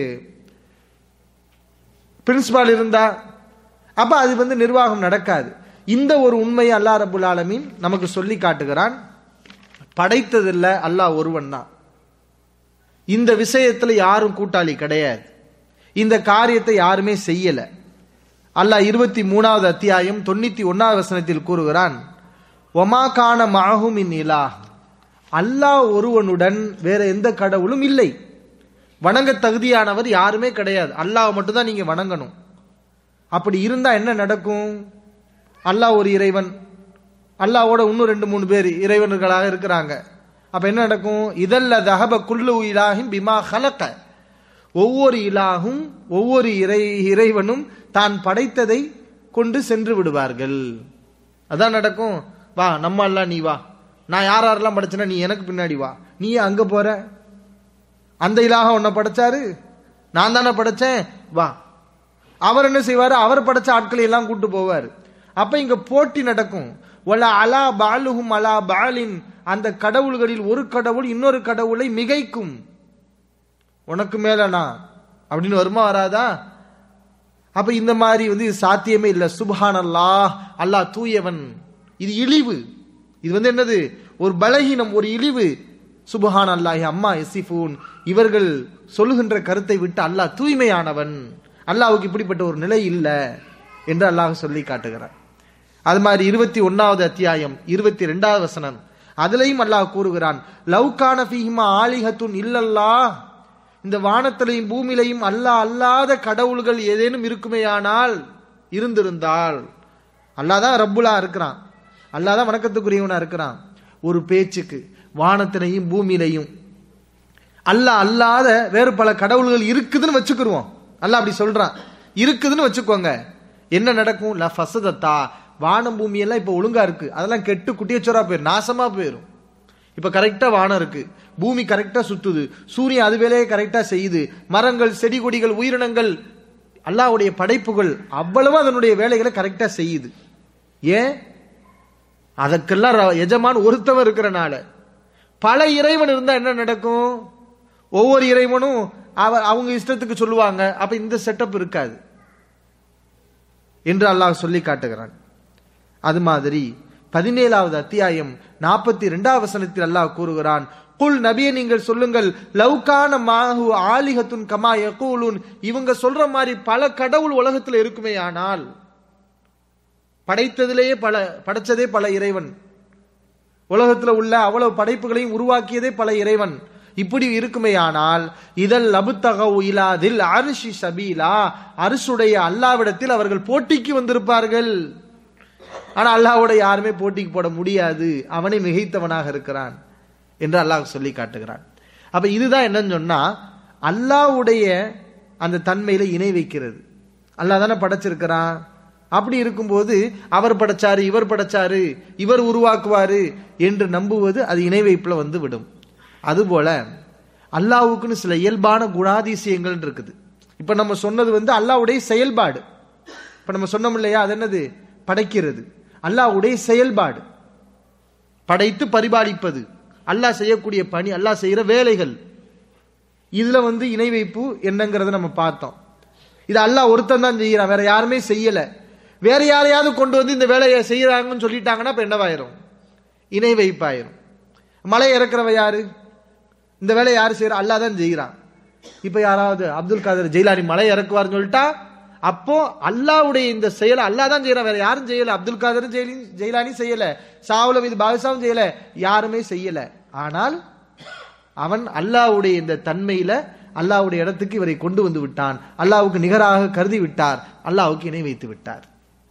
Speaker 3: பிரின்சிபால் இருந்தா அப்ப அது வந்து நிர்வாகம் நடக்காது இந்த ஒரு உண்மையை அல்லாஹ் ரபுல் ஆலமீன் நமக்கு சொல்லி காட்டுகிறான் படைத்ததில்ல அல்லாஹ் ஒருவன் தான் இந்த விஷயத்துல யாரும் கூட்டாளி கிடையாது இந்த காரியத்தை யாருமே செய்யல அல்லாஹ் இருபத்தி மூணாவது அத்தியாயம் தொண்ணூத்தி ஒன்னாவது வசனத்தில் கூறுகிறான் ஒமா கான மாஹுமின் இலா அல்லாஹ் ஒருவனுடன் வேற எந்த கடவுளும் இல்லை வணங்க தகுதியானவர் யாருமே கிடையாது அல்லாஹ் மட்டும்தான் நீங்க வணங்கணும் அப்படி இருந்தா என்ன நடக்கும் அல்லாஹ் ஒரு இறைவன் அல்லாஹ்வோட இன்னும் ரெண்டு மூணு பேர் இறைவன்களாக இருக்கிறாங்க அப்ப என்ன நடக்கும் இதல்ல தஹப குல்லு இலாஹின் பிமா ஹலக்க ஒவ்வொரு இலாகும் ஒவ்வொரு இறை இறைவனும் தான் படைத்ததை கொண்டு சென்று விடுவார்கள் அதான் நடக்கும் வா நம்ம அல்ல நீ வா நான் யார் யாரெல்லாம் படைச்சேன்னா நீ எனக்கு பின்னாடி வா நீ ஏன் அங்க போற அந்த இலாக உன்னை படைச்சாரு நான் தானே படைச்சேன் வா அவர் என்ன செய்வாரு அவர் படைச்ச ஆட்களை எல்லாம் கூட்டு போவார் அப்ப இங்க போட்டி நடக்கும் ஒல அலா பாலுகும் அலா பாலின் அந்த கடவுள்களில் ஒரு கடவுள் இன்னொரு கடவுளை மிகைக்கும் உனக்கு மேலனா அப்படின்னு வருமா வராதா அப்ப இந்த மாதிரி வந்து இது சாத்தியமே இல்லை சுபஹான் அல்லாஹ் அல்லாஹ் தூயவன் இது இழிவு இது வந்து என்னது ஒரு பலகீனம் ஒரு இழிவு சுபஹான் அல்லாஹி அம்மா எசிஃபூன் இவர்கள் சொல்லுகின்ற கருத்தை விட்டு அல்லாஹ் தூய்மையானவன் அல்லாஹ்வுக்கு இப்படிப்பட்ட ஒரு நிலை இல்லை என்று அல்லாஹ் சொல்லி காட்டுகிறார் அது மாதிரி இருபத்தி ஒன்னாவது அத்தியாயம் இருபத்தி ரெண்டாவது வசனம் அதுலயும் அல்லாஹ் கூறுகிறான் லவ்கான ஃபீஹிமா ஆலிஹத்துன் இல்லல்லாஹ் இந்த வானத்திலையும் பூமியிலையும் அல்லாஹ் அல்லாத கடவுள்கள் ஏதேனும் இருக்குமேயானால் இருந்திருந்தால் அல்லாஹ் தான் ரப்புலா இருக்கிறான் அல்லாஹ் தான் வணக்கத்துக்குரியவனா இருக்கிறான் ஒரு பேச்சுக்கு வானத்திலையும் பூமியிலையும் அல்லாஹ் அல்லாத வேறு பல கடவுள்கள் இருக்குதுன்னு வச்சுக்கிருவோம் அல்லாஹ் அப்படி சொல்றான் இருக்குதுன்னு வச்சுக்கோங்க என்ன நடக்கும் ல ஃபசதத்தா வானம் பூமி எல்லாம் இப்ப ஒழுங்கா இருக்கு அதெல்லாம் கெட்டு குட்டியச்சோரா போயிரும் நாசமா போயிரும் இப்ப கரெக்டா வானம் இருக்கு பூமி கரெக்டா சுத்துது சூரியன் அது வேலையை கரெக்டா செய்யுது மரங்கள் செடி கொடிகள் உயிரினங்கள் அல்லாஹ்வுடைய படைப்புகள் அவ்வளவு அதனுடைய வேலைகளை கரெக்டா செய்யுது ஏன் அதற்கெல்லாம் ர- எஜமான் ஒருத்தவன் இருக்கிறனால பல இறைவன் இருந்தா என்ன நடக்கும் ஒவ்வொரு இறைவனும் அவ அவங்க இஷ்டத்துக்கு சொல்லுவாங்க அப்ப இந்த செட்டப் இருக்காது என்று அல்லாஹ் சொல்லி காட்டுகிறான் அது மாதிரி பதினேழாவது அத்தியாயம் நாற்பத்தி இரண்டாவது வசனத்தில் அல்லாஹ் கூறுகிறான் குல் நபியே நீங்கள் சொல்லுங்கள் லவ்கான மாஹு ஆலிஹத்துன் கமா யகூலுன் இவங்க சொல்ற மாதிரி பல கடவுள் உலகத்துல இருக்குமே ஆனால் படைத்ததிலேயே பல படைச்சதே பல இறைவன் உலகத்துல உள்ள அவ்வளவு படைப்புகளையும் உருவாக்கியதே பல இறைவன் இப்படி இருக்குமேயானால் இதல் லபுத்தகவு இலாதில் அரிசி சபீலா அரிசுடைய அல்லாவிடத்தில் அவர்கள் போட்டிக்கு வந்திருப்பார்கள் ஆனா அல்லாஹ்வோட யாருமே போட்டிக்கு போட முடியாது அவனே மிகைத்தவனாக இருக்கிறான் என்று அல்லாஹ் சொல்லி காட்டுகிறான் அப்ப இதுதான் என்னன்னு சொன்னா அல்லாஹ்வுடைய அந்த தன்மையில இணை வைக்கிறது அல்லாஹ் தானே படைச்சிருக்கிறான் அப்படி இருக்கும்போது அவர் படைச்சாரு இவர் படைச்சாரு இவர் உருவாக்குவாரு என்று நம்புவது அது இணை வைப்புல வந்து விடும் அதுபோல அல்லாஹ்வுக்குன்னு சில இயல்பான குணாதிசயங்கள் இருக்குது இப்ப நம்ம சொன்னது வந்து அல்லாஹ்வுடைய செயல்பாடு இப்ப நம்ம சொன்னோம் இல்லையா அது என்னது படைக்கிறது அல்லாஹ்வுடைய செயல்பாடு படைத்து பரிபாலிப்பது அல்லாஹ் செய்யக்கூடிய பணி அல்லாஹ் செய்யற வேலைகள் இதுல வந்து இணை வைப்பு என்னங்கிறத நம்ம பார்த்தோம் இது அல்லாஹ் ஒருத்தன் தான் செய்யறான் வேற யாருமே செய்யல வேற யாரையாவது கொண்டு வந்து இந்த வேலையை செய்யறாங்கன்னு சொல்லிட்டாங்கன்னா இப்ப என்னவாயிரும் இணை வைப்பாயிரும் மலை இறக்குறவ யாரு இந்த வேலையை யாரு செய்யறா அல்லாஹ் தான் செய்யறான் இப்ப யாராவது அப்துல் காதர் ஜெயிலானி மலை இறக்குவார்னு சொல்லிட்டா அப்போ அல்லாஹ்வுடைய இந்த செயலை அல்லாஹ் தான் செய்யறான் வேற யாரும் செய்யல அப்துல் காதரும் ஜெயிலி ஜெயிலானி செய்யல சாவுல இது பாதுஷாவும் செய்யல யாருமே செய்யல ஆனால் அவன் அல்லாஹ்வுடைய இந்த தன்மையில அல்லாஹ்வுடைய இடத்துக்கு இவரை கொண்டு வந்து விட்டான் அல்லாஹ்வுக்கு நிகராக கருதி விட்டார் அல்லாஹ்வுக்கு இணை வைத்து விட்டார்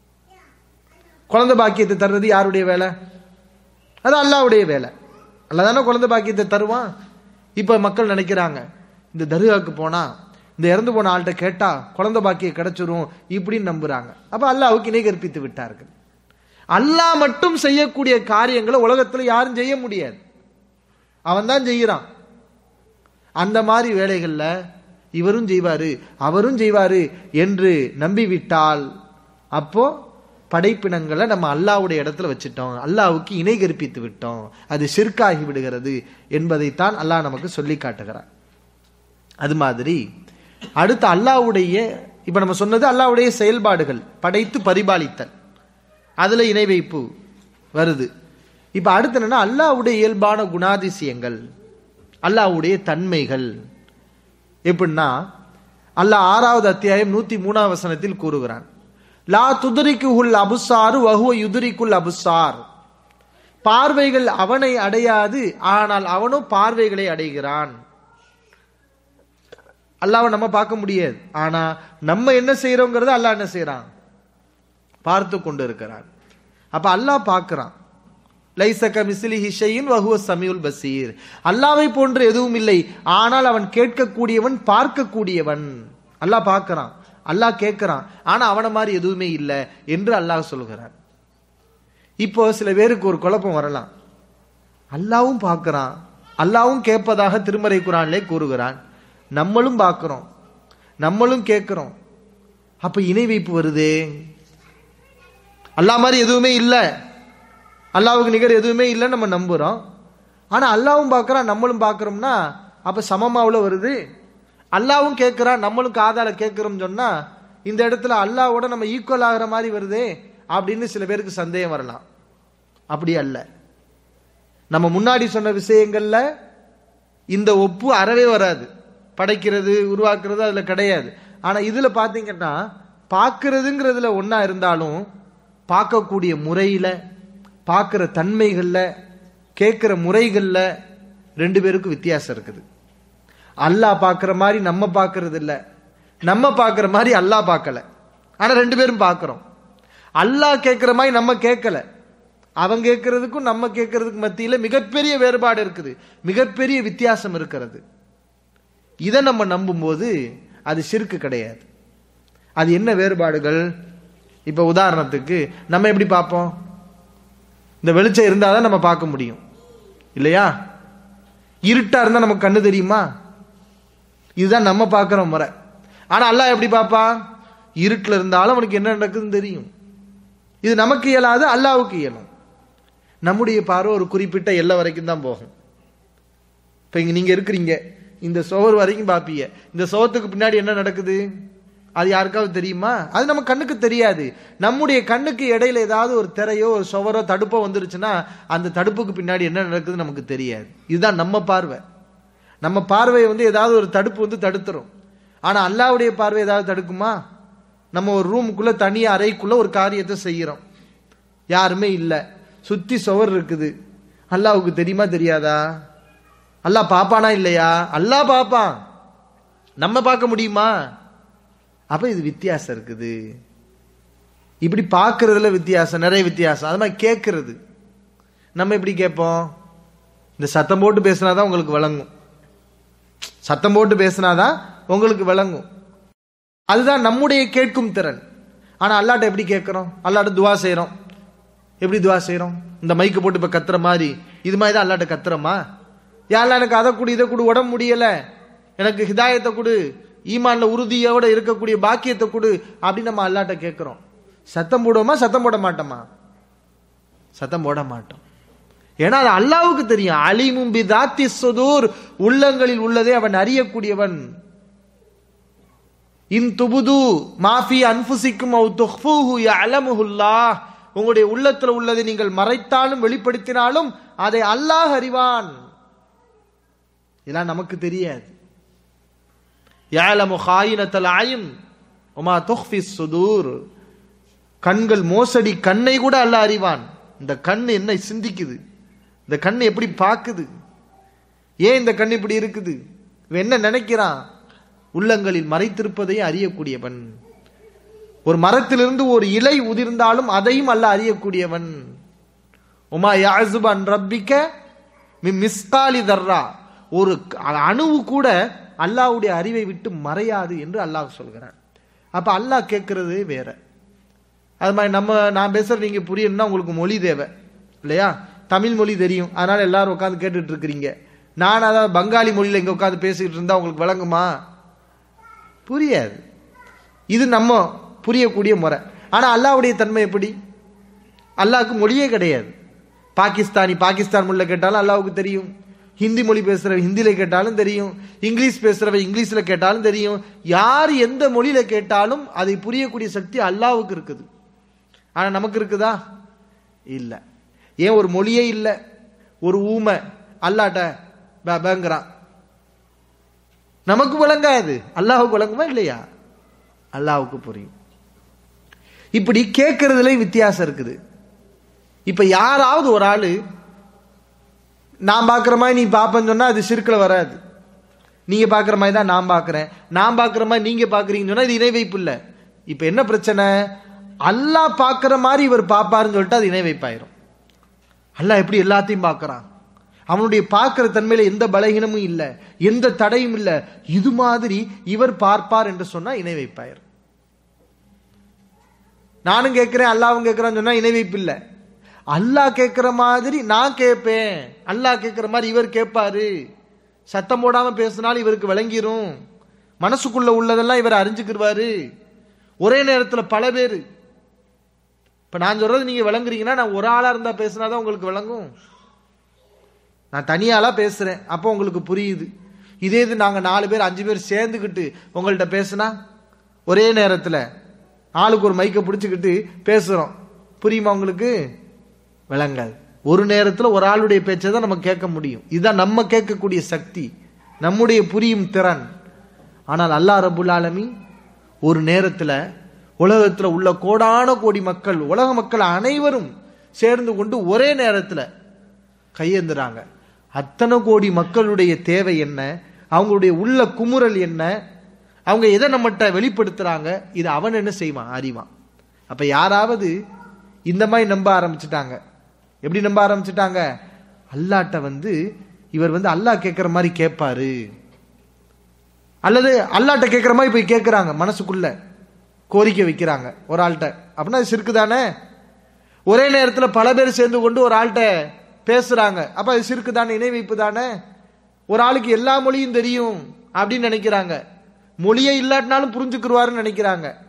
Speaker 3: குழந்தை பாக்கியத்தை தர்றது யாருடைய வேலை அது அல்லாஹ்வுடைய வேலை அல்லாஹ் தானே குழந்தை பாக்கியத்தை தருவான் இப்ப மக்கள் நினைக்கிறாங்க இந்த தர்காவுக்கு போனா இந்த இறந்து போன ஆள்கிட்ட கேட்டா குழந்தை பாக்கியம் கிடைச்சிரும் இப்படின்னு நம்புறாங்க அப்ப அல்லாஹ்வுக்கு இணை கற்பித்து விட்டார்கள் அல்லாஹ் மட்டும் செய்யக்கூடிய காரியங்களை உலகத்துல யாரும் செய்ய முடியாது அவன் தான் செய்யறான் அந்த மாதிரி வேலைகள்ல இவரும் செய்வாரு அவரும் செய்வாரு என்று நம்பிவிட்டால் அப்போ படைப்பினங்களை நம்ம அல்லாஹ்வுடைய இடத்துல வச்சுட்டோம் அல்லாஹ்வுக்கு இணை கற்பித்து விட்டோம் அது ஷிர்காகி விடுகிறது என்பதைத்தான் அல்லாஹ் நமக்கு சொல்லி காட்டுகிறான் அது மாதிரி அடுத்து அல்லாஹ்வுடைய இப்ப நம்ம சொன்னது அல்லாஹ்வுடைய செயல்பாடுகள் படைத்து பரிபாலித்தல் அதுல இணை வைப்பு வருது இப்ப அடுத்து என்னன்னா அல்லாஹ்வுடைய இயல்பான குணாதிசயங்கள் அல்லாஹ்வுடைய தன்மைகள் எப்படின்னா அல்லாஹ் ஆறாவது அத்தியாயம் நூத்தி மூணாவது வசனத்தில் கூறுகிறான் லா துதுரிக்குல் அபுசாரு வஹுவ யுதுரிக்குல் அபுசார் பார்வைகள் அவனை அடையாது ஆனால் அவனோ பார்வைகளை அடைகிறான் அல்லாவை நம்ம பார்க்க முடியாது ஆனா நம்ம என்ன செய்யறோங்கிறத அல்லாஹ் என்ன செய்யறான் பார்த்து கொண்டு இருக்கிறான் அப்ப அல்லாஹ் பார்க்கிறான் லைசக மிசிலி ஹிஷையின் வகுவ சமியுல் பசீர் அல்லாவை போன்று எதுவும் இல்லை ஆனால் அவன் கேட்கக்கூடியவன் பார்க்கக்கூடியவன் அல்லாஹ் பார்க்கிறான் அல்லாஹ் கேட்கிறான் ஆனா அவன மாதிரி எதுவுமே இல்லை என்று அல்லாஹ் சொல்கிறான் இப்போ சில பேருக்கு ஒரு குழப்பம் வரலாம் அல்லாவும் பார்க்கிறான் அல்லாவும் கேட்பதாக திருமறை குரானிலே கூறுகிறான் நம்மளும் பார்க்கிறோம் நம்மளும் கேட்கிறோம் அப்ப இணை வைப்பு வருதே அல்லாஹ் மாதிரி எதுவுமே இல்லை அல்லாவுக்கு நிகர் எதுவுமே இல்லைன்னு நம்ம நம்புறோம் ஆனா அல்லாவும் பார்க்கறான் நம்மளும் பார்க்கறோம்னா அப்ப சமமாவுல வருது அல்லாவும் கேட்கிறான் நம்மளும் காதால கேட்கிறோம் சொன்னா இந்த இடத்துல அல்லாவோட நம்ம ஈக்குவல் ஆகிற மாதிரி வருதே அப்படின்னு சில பேருக்கு சந்தேகம் வரலாம் அப்படி அல்ல நம்ம முன்னாடி சொன்ன விஷயங்கள்ல இந்த ஒப்பு அறவே வராது படைக்கிறது உருவாக்குறது அதுல கிடையாது ஆனா இதுல பாத்தீங்கன்னா பார்க்கறதுங்கிறதுல ஒன்னா இருந்தாலும் பார்க்கக்கூடிய முறையில பார்க்கிற தன்மைகள்ல கேட்கிற முறைகள்ல ரெண்டு பேருக்கும் வித்தியாசம் இருக்குது அல்லாஹ் பார்க்கிற மாதிரி நம்ம பார்க்கறது இல்ல நம்ம பார்க்கிற மாதிரி அல்லாஹ் பார்க்கல ஆனா ரெண்டு பேரும் பார்க்கிறோம் அல்லாஹ் கேட்கிற மாதிரி நம்ம கேட்கல அவன் கேட்கறதுக்கும் நம்ம கேட்கறதுக்கும் மத்தியில மிகப்பெரிய வேறுபாடு இருக்குது மிகப்பெரிய வித்தியாசம் இருக்கிறது இதை நம்ம நம்பும்போது அது சிறுக்கு கிடையாது அது என்ன வேறுபாடுகள் இப்ப உதாரணத்துக்கு நம்ம எப்படி பார்ப்போம் இந்த வெளிச்சம் இருந்தால் தான் நம்ம பார்க்க முடியும் இல்லையா இருட்டா இருந்தா நமக்கு கண்ணு தெரியுமா இதுதான் நம்ம பார்க்கிற முறை ஆனா அல்லாஹ் எப்படி பார்ப்பான் இருட்டில் இருந்தாலும் அவனுக்கு என்ன நடக்குதுன்னு தெரியும் இது நமக்கு இயலாது அல்லாவுக்கு இயலும் நம்முடைய பார்வை ஒரு குறிப்பிட்ட எல்லை வரைக்கும் தான் போகும் இப்போ இங்கே நீங்கள் இருக்கிறீங்க இந்த சுவர் வரைக்கும் பார்ப்பீங்க இந்த சுவத்துக்கு பின்னாடி என்ன நடக்குது அது யாருக்காவது தெரியுமா அது நம்ம கண்ணுக்கு தெரியாது நம்முடைய கண்ணுக்கு இடையில ஏதாவது ஒரு திரையோ ஒரு சுவரோ தடுப்போ வந்துருச்சுன்னா அந்த தடுப்புக்கு பின்னாடி என்ன நடக்குது நமக்கு தெரியாது இதுதான் நம்ம பார்வை நம்ம பார்வையை வந்து ஏதாவது ஒரு தடுப்பு வந்து தடுத்துரும் ஆனா அல்லாவுடைய பார்வை ஏதாவது தடுக்குமா நம்ம ஒரு ரூமுக்குள்ள தனி அறைக்குள்ள ஒரு காரியத்தை செய்யறோம் யாருமே இல்லை சுத்தி சுவர் இருக்குது அல்லாவுக்கு தெரியுமா தெரியாதா அல்லாஹ் பாப்பானா இல்லையா அல்லாஹ் பாப்பான் நம்ம பார்க்க முடியுமா அப்ப இது வித்தியாசம் இருக்குது இப்படி பார்க்கறதுல வித்தியாசம் நிறைய வித்தியாசம் அது மாதிரி கேட்கறது நம்ம எப்படி கேட்போம் இந்த சத்தம் போட்டு பேசினாதான் உங்களுக்கு விளங்கும் சத்தம் போட்டு பேசினாதான் உங்களுக்கு விளங்கும் அதுதான் நம்முடைய கேட்கும் திறன் ஆனா அல்லாட்ட எப்படி கேட்கிறோம் அல்லாட்ட துவா செய்றோம் எப்படி துவா செய்றோம் இந்த மைக்கு போட்டு இப்ப கத்துற மாதிரி இது மாதிரி தான் அல்லாட்ட கத்துறோமா யாரெல்லாம் எனக்கு அதை கொடு இதை கொடு உடம்பு முடியல எனக்கு ஹிதாயத்தை கொடு ஈமான்ல உறுதியோட இருக்கக்கூடிய பாக்கியத்தை கொடு அப்படின்னு நம்ம அல்லாட்ட கேட்கிறோம் சத்தம் போடுவோமா சத்தம் போட மாட்டோமா சத்தம் போட மாட்டோம் ஏன்னா அது அல்லாவுக்கு தெரியும் அலிமும் பிதாத்தி சுதூர் உள்ளங்களில் உள்ளதை அவன் அறியக்கூடியவன் இன் துபுது மாஃபி அன்புசிக்கும் அவு துஹ்ஃபூஹு யஅலமுஹுல்லாஹ் உங்களுடைய உள்ளத்தில் உள்ளதை நீங்கள் மறைத்தாலும் வெளிப்படுத்தினாலும் அதை அல்லாஹ் அறிவான் இதெல்லாம் நமக்கு தெரியாது யாலமு ஹாயினத்தல் ஆயும் உமா துஹ்ஃபி சுதூர் கண்கள் மோசடி கண்ணை கூட அல்லாஹ் அறிவான் இந்த கண் என்ன சிந்திக்குது இந்த கண் எப்படி பார்க்குது ஏன் இந்த கண் இப்படி இருக்குது இவன் என்ன நினைக்கிறான் உள்ளங்களில் மறைத்திருப்பதை அறியக்கூடியவன் ஒரு மரத்திலிருந்து ஒரு இலை உதிர்ந்தாலும் அதையும் அல்ல அறியக்கூடியவன் உமா யாசுபான் ரப்பிக்க மிஸ்காலி தர்ரா ஒரு அணுவு கூட அல்லாவுடைய அறிவை விட்டு மறையாது என்று அல்லாஹ் சொல்கிறான் அப்ப அல்லாஹ் கேட்கறது வேற அது மாதிரி நம்ம நான் பேசுறது நீங்க புரியணும்னா உங்களுக்கு மொழி தேவை இல்லையா தமிழ் மொழி தெரியும் அதனால எல்லாரும் உட்காந்து கேட்டுட்டு இருக்கிறீங்க நான் அதாவது பங்காளி மொழியில இங்க உட்காந்து பேசிக்கிட்டு இருந்தா உங்களுக்கு விளங்குமா புரியாது இது நம்ம புரியக்கூடிய முறை ஆனா அல்லாவுடைய தன்மை எப்படி அல்லாவுக்கு மொழியே கிடையாது பாகிஸ்தானி பாகிஸ்தான் மொழியில கேட்டாலும் அல்லாவுக்கு தெரியும் ஹிந்தி மொழி பேசுறவ ஹிந்தியில கேட்டாலும் தெரியும் இங்கிலீஷ் பேசுறவ இங்கிலீஷ்ல கேட்டாலும் தெரியும் யார் எந்த மொழியில கேட்டாலும் அதை புரியக்கூடிய சக்தி அல்லாவுக்கு இருக்குது ஆனா நமக்கு இருக்குதா இல்ல ஏன் ஒரு மொழியே இல்ல ஒரு ஊமை அல்லாட்ட பேங்கிறான் நமக்கு விளங்காது அல்லாஹுக்கு விளங்குமா இல்லையா அல்லாஹுக்கு புரியும் இப்படி கேட்கறதுல வித்தியாசம் இருக்குது இப்ப யாராவது ஒரு ஆளு நான் பார்க்குற மாதிரி நீ பார்ப்பேன்னு சொன்னா அது சிறுக்கில் வராது நீங்க பார்க்குற மாதிரி தான் நான் பார்க்குறேன் நான் பார்க்குற மாதிரி நீங்க பார்க்குறீங்கன்னு சொன்னா இது இணை வைப்பு இல்லை இப்ப என்ன பிரச்சனை அல்லாஹ் பார்க்குற மாதிரி இவர் பார்ப்பாருன்னு சொல்லிட்டு அது இணை வைப்பாயிரும் அல்லாஹ் எப்படி எல்லாத்தையும் பார்க்கறான் அவனுடைய பார்க்கிற தன்மையில எந்த பலகீனமும் இல்லை எந்த தடையும் இல்லை இது மாதிரி இவர் பார்ப்பார் என்று சொன்னா இணை வைப்பாயிரும் நானும் கேட்கிறேன் அல்லாவும் கேட்கிறான்னு சொன்னா இணை வைப்பு இல்லை அல்லாஹ் கேட்கிற மாதிரி நான் கேட்பேன் அல்லாஹ் கேட்கிற மாதிரி இவர் கேட்பாரு சத்தம் போடாம பேசினாலும் இவருக்கு விளங்கிரும் மனசுக்குள்ள உள்ளதெல்லாம் இவர் அறிஞ்சுக்கிடுவாரு ஒரே நேரத்தில் பல பேர் இப்ப நான் சொல்றது நீங்க விளங்குறீங்கன்னா நான் ஒரு ஆளா இருந்தா பேசினாதான் உங்களுக்கு விளங்கும் நான் தனியாளா பேசுறேன் அப்போ உங்களுக்கு புரியுது இதே இது நாங்க நாலு பேர் அஞ்சு பேர் சேர்ந்துக்கிட்டு உங்கள்கிட்ட பேசுனா ஒரே நேரத்தில் ஆளுக்கு ஒரு மைக்கை பிடிச்சிக்கிட்டு பேசுறோம் புரியுமா உங்களுக்கு விளங்காது ஒரு நேரத்தில் ஒரு ஆளுடைய பேச்சை தான் நம்ம கேட்க முடியும் இதுதான் நம்ம கேட்கக்கூடிய சக்தி நம்முடைய புரியும் திறன் ஆனால் அல்லா ரபுல் ஆலமி ஒரு நேரத்தில் உலகத்தில் உள்ள கோடான கோடி மக்கள் உலக மக்கள் அனைவரும் சேர்ந்து கொண்டு ஒரே நேரத்தில் கையேந்துறாங்க அத்தனை கோடி மக்களுடைய தேவை என்ன அவங்களுடைய உள்ள குமுறல் என்ன அவங்க எதை நம்மகிட்ட வெளிப்படுத்துறாங்க இது அவன் என்ன செய்வான் அறிவான் அப்ப யாராவது இந்த மாதிரி நம்ப ஆரம்பிச்சிட்டாங்க எப்படி நம்ப ஆரம்பிச்சிட்டாங்க அல்லாட்ட வந்து இவர் வந்து அல்லாஹ் கேட்கிற மாதிரி கேட்பாரு அல்லது அல்லாட்ட கேட்கிற மாதிரி போய் கேட்கிறாங்க மனசுக்குள்ள கோரிக்கை வைக்கிறாங்க ஒரு ஆள்கிட்ட அப்படின்னா அது சிறுக்கு தானே ஒரே நேரத்தில் பல பேர் சேர்ந்து கொண்டு ஒரு ஆள்கிட்ட பேசுறாங்க அப்ப அது சிறுக்கு தானே இணை வைப்பு தானே ஒரு ஆளுக்கு எல்லா மொழியும் தெரியும் அப்படின்னு நினைக்கிறாங்க மொழியே இல்லாட்டினாலும் புரிஞ்சுக்கிருவாருன்னு நினைக்கிறாங்க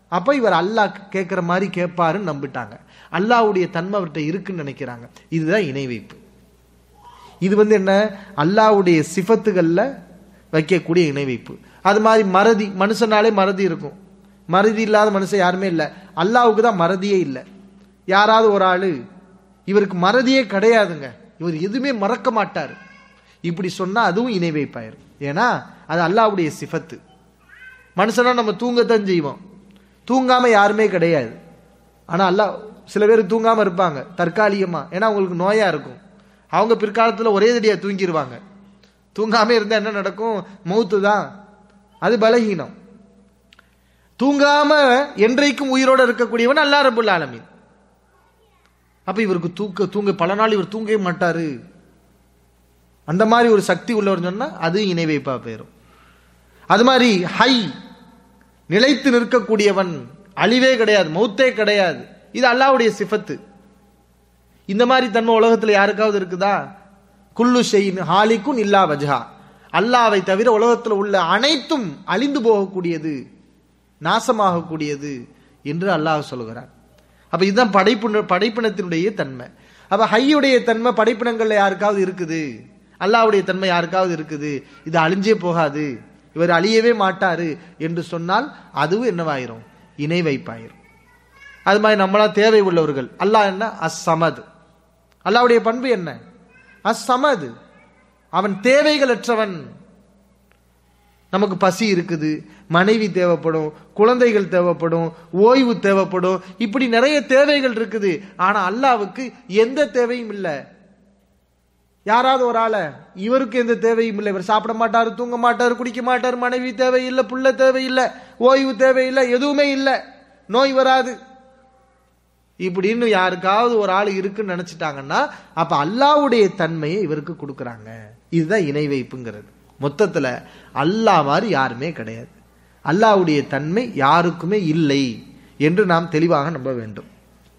Speaker 3: அப்ப இவர் அல்லாஹ் கேட்கிற மாதிரி கேட்பாருன்னு நம்பிட்டாங்க அல்லாஹ்வுடைய தன்மை அவர்கிட்ட இருக்குன்னு நினைக்கிறாங்க இதுதான் இணை வைப்பு இது வந்து என்ன அல்லாஹ்வுடைய சிஃபத்துகள்ல வைக்கக்கூடிய இணை வைப்பு அது மாதிரி மறதி மனுஷனாலே மறதி இருக்கும் மறதி இல்லாத மனுஷன் யாருமே இல்லை அல்லாஹ்வுக்கு தான் மறதியே இல்லை யாராவது ஒரு ஆளு இவருக்கு மறதியே கிடையாதுங்க இவர் எதுவுமே மறக்க மாட்டார் இப்படி சொன்னா அதுவும் இணை வைப்பாயிரும் ஏன்னா அது அல்லாஹ்வுடைய சிஃபத்து மனுஷனா நம்ம தூங்கத்தான் செய்வோம் தூங்காம யாருமே கிடையாது ஆனா அல்லாஹ் சில பேர் தூங்காம இருப்பாங்க தற்காலிகமா ஏன்னா அவங்களுக்கு நோயா இருக்கும் அவங்க பிற்காலத்துல ஒரே தடியா தூங்கிடுவாங்க தூங்காம இருந்தா என்ன நடக்கும் மௌத்து தான் அது பலகீனம் தூங்காம என்றைக்கும் உயிரோட இருக்கக்கூடியவன் அல்லா ரபுல் ஆலமீன் அப்ப இவருக்கு தூக்க தூங்க பல நாள் இவர் தூங்கவே மாட்டாரு அந்த மாதிரி ஒரு சக்தி உள்ளவர் சொன்னா அது இணை வைப்பா போயிரும் அது மாதிரி ஹை நிலைத்து நிற்கக்கூடியவன் அழிவே கிடையாது மௌத்தே கிடையாது இது அல்லாவுடைய சிஃபத்து இந்த மாதிரி தன்மை உலகத்துல யாருக்காவது இருக்குதா குல்லு ஷெயின் ஹாலிக்கும் இல்லா வஜ்ஹா அல்லாவை தவிர உலகத்துல உள்ள அனைத்தும் அழிந்து போகக்கூடியது நாசமாகக்கூடியது என்று அல்லாஹ் சொல்கிறார் அப்ப இதுதான் படைப்பு படைப்பினத்தினுடைய தன்மை அப்ப ஹையுடைய தன்மை படைப்பினங்கள்ல யாருக்காவது இருக்குது அல்லாவுடைய தன்மை யாருக்காவது இருக்குது இது அழிஞ்சே போகாது இவர் அழியவே மாட்டாரு என்று சொன்னால் அதுவும் என்னவாயிரும் இணை வைப்பாயிரும் அது மாதிரி நம்மளா தேவை உள்ளவர்கள் அல்லாஹ் என்ன அஸ்ஸமது அல்லாவுடைய பண்பு என்ன அஸ்ஸமது அவன் தேவைகளற்றவன் நமக்கு பசி இருக்குது மனைவி தேவைப்படும் குழந்தைகள் தேவைப்படும் ஓய்வு தேவைப்படும் இப்படி நிறைய தேவைகள் இருக்குது ஆனா அல்லாவுக்கு எந்த தேவையும் இல்லை யாராவது ஒரு ஆளை இவருக்கு எந்த தேவையும் இல்லை இவர் சாப்பிட மாட்டாரு தூங்க மாட்டாரு குடிக்க மாட்டாரு மனைவி தேவையில்லை புள்ள தேவையில்லை ஓய்வு தேவையில்லை எதுவுமே இல்லை நோய் வராது இப்படின்னு யாருக்காவது ஒரு ஆள் இருக்குன்னு நினைச்சிட்டாங்கன்னா அப்ப அல்லாவுடைய தன்மையை இவருக்கு கொடுக்கறாங்க இதுதான் இணை வைப்புங்கிறது மொத்தத்துல அல்லாஹ் மாதிரி யாருமே கிடையாது அல்லாவுடைய தன்மை யாருக்குமே இல்லை என்று நாம் தெளிவாக நம்ப வேண்டும்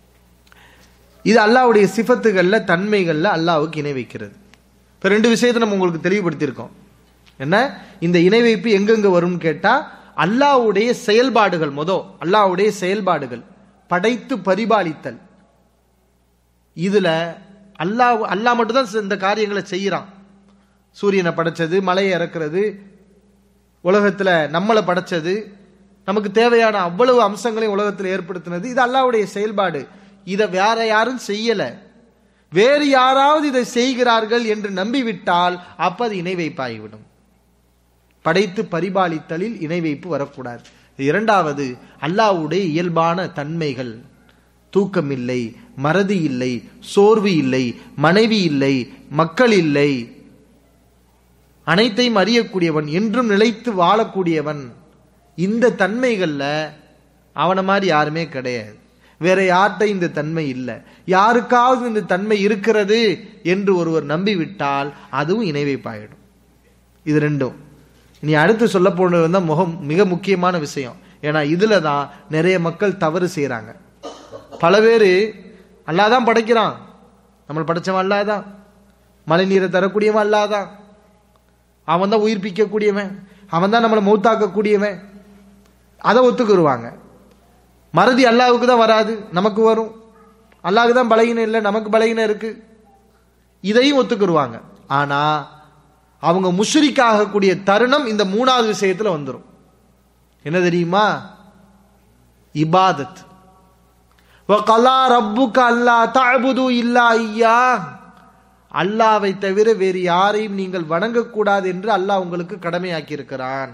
Speaker 3: இது அல்லாவுடைய சிஃபத்துகள்ல தன்மைகள்ல அல்லாவுக்கு இணை வைக்கிறது இப்ப ரெண்டு விஷயத்தை நம்ம உங்களுக்கு தெளிவுபடுத்தியிருக்கோம் என்ன இந்த இணை வைப்பு எங்கெங்க வரும்னு கேட்டா அல்லாவுடைய செயல்பாடுகள் மொதோ அல்லாவுடைய செயல்பாடுகள் படைத்து பரிபாலித்தல் இதுல அல்லாஹ் அல்லாஹ் மட்டும்தான் இந்த காரியங்களை செய்யறான் சூரியனை படைச்சது மலையை இறக்குறது உலகத்துல நம்மளை படைச்சது நமக்கு தேவையான அவ்வளவு அம்சங்களையும் உலகத்தில் ஏற்படுத்தினது இது அல்லாவுடைய செயல்பாடு இதை வேற யாரும் செய்யல வேறு யாராவது இதை செய்கிறார்கள் என்று நம்பிவிட்டால் அப்ப அது இணை வைப்பாகிவிடும் படைத்து பரிபாலித்தலில் இணை வைப்பு வரக்கூடாது இரண்டாவது அல்லாவுடைய இயல்பான தன்மைகள் தூக்கம் இல்லை மறதி இல்லை சோர்வு இல்லை மனைவி இல்லை மக்கள் இல்லை அனைத்தையும் அறியக்கூடியவன் என்றும் நிலைத்து வாழக்கூடியவன் இந்த தன்மைகள்ல அவனை மாதிரி யாருமே கிடையாது வேற யார்கிட்ட இந்த தன்மை இல்லை யாருக்காவது இந்த தன்மை இருக்கிறது என்று ஒருவர் நம்பிவிட்டால் அதுவும் இணை வைப்பாயிடும் இது ரெண்டும் இனி அடுத்து சொல்ல போனது வந்து முகம் மிக முக்கியமான விஷயம் ஏன்னா இதுல தான் நிறைய மக்கள் தவறு செய்யறாங்க பல பேர் அல்லாதான் படைக்கிறான் நம்ம படைச்சவன் அல்லாதான் மழை நீரை தரக்கூடியவன் அல்லாதான் அவன் தான் உயிர்ப்பிக்கக்கூடியவன் அவன் தான் நம்மளை மௌத்தாக்கக்கூடியவன் அதை ஒத்துக்குருவாங்க மறதி அல்லாவுக்கு தான் வராது நமக்கு வரும் அல்லாவுக்கு தான் பலகீனம் இல்லை நமக்கு பலகீனம் இருக்கு இதையும் ஒத்துக்குருவாங்க ஆனா அவங்க முஷ்ரிக் ஆகக்கூடிய தருணம் இந்த மூணாவது விஷயத்துல வந்துடும் என்ன தெரியுமா இபாதத் வகலா ரப்புக அல்லா தஅபுது இல்லா ஐயா அல்லாவை தவிர வேறு யாரையும் நீங்கள் வணங்கக்கூடாது என்று அல்லாஹ் உங்களுக்கு கடமையாக்கி இருக்கிறான்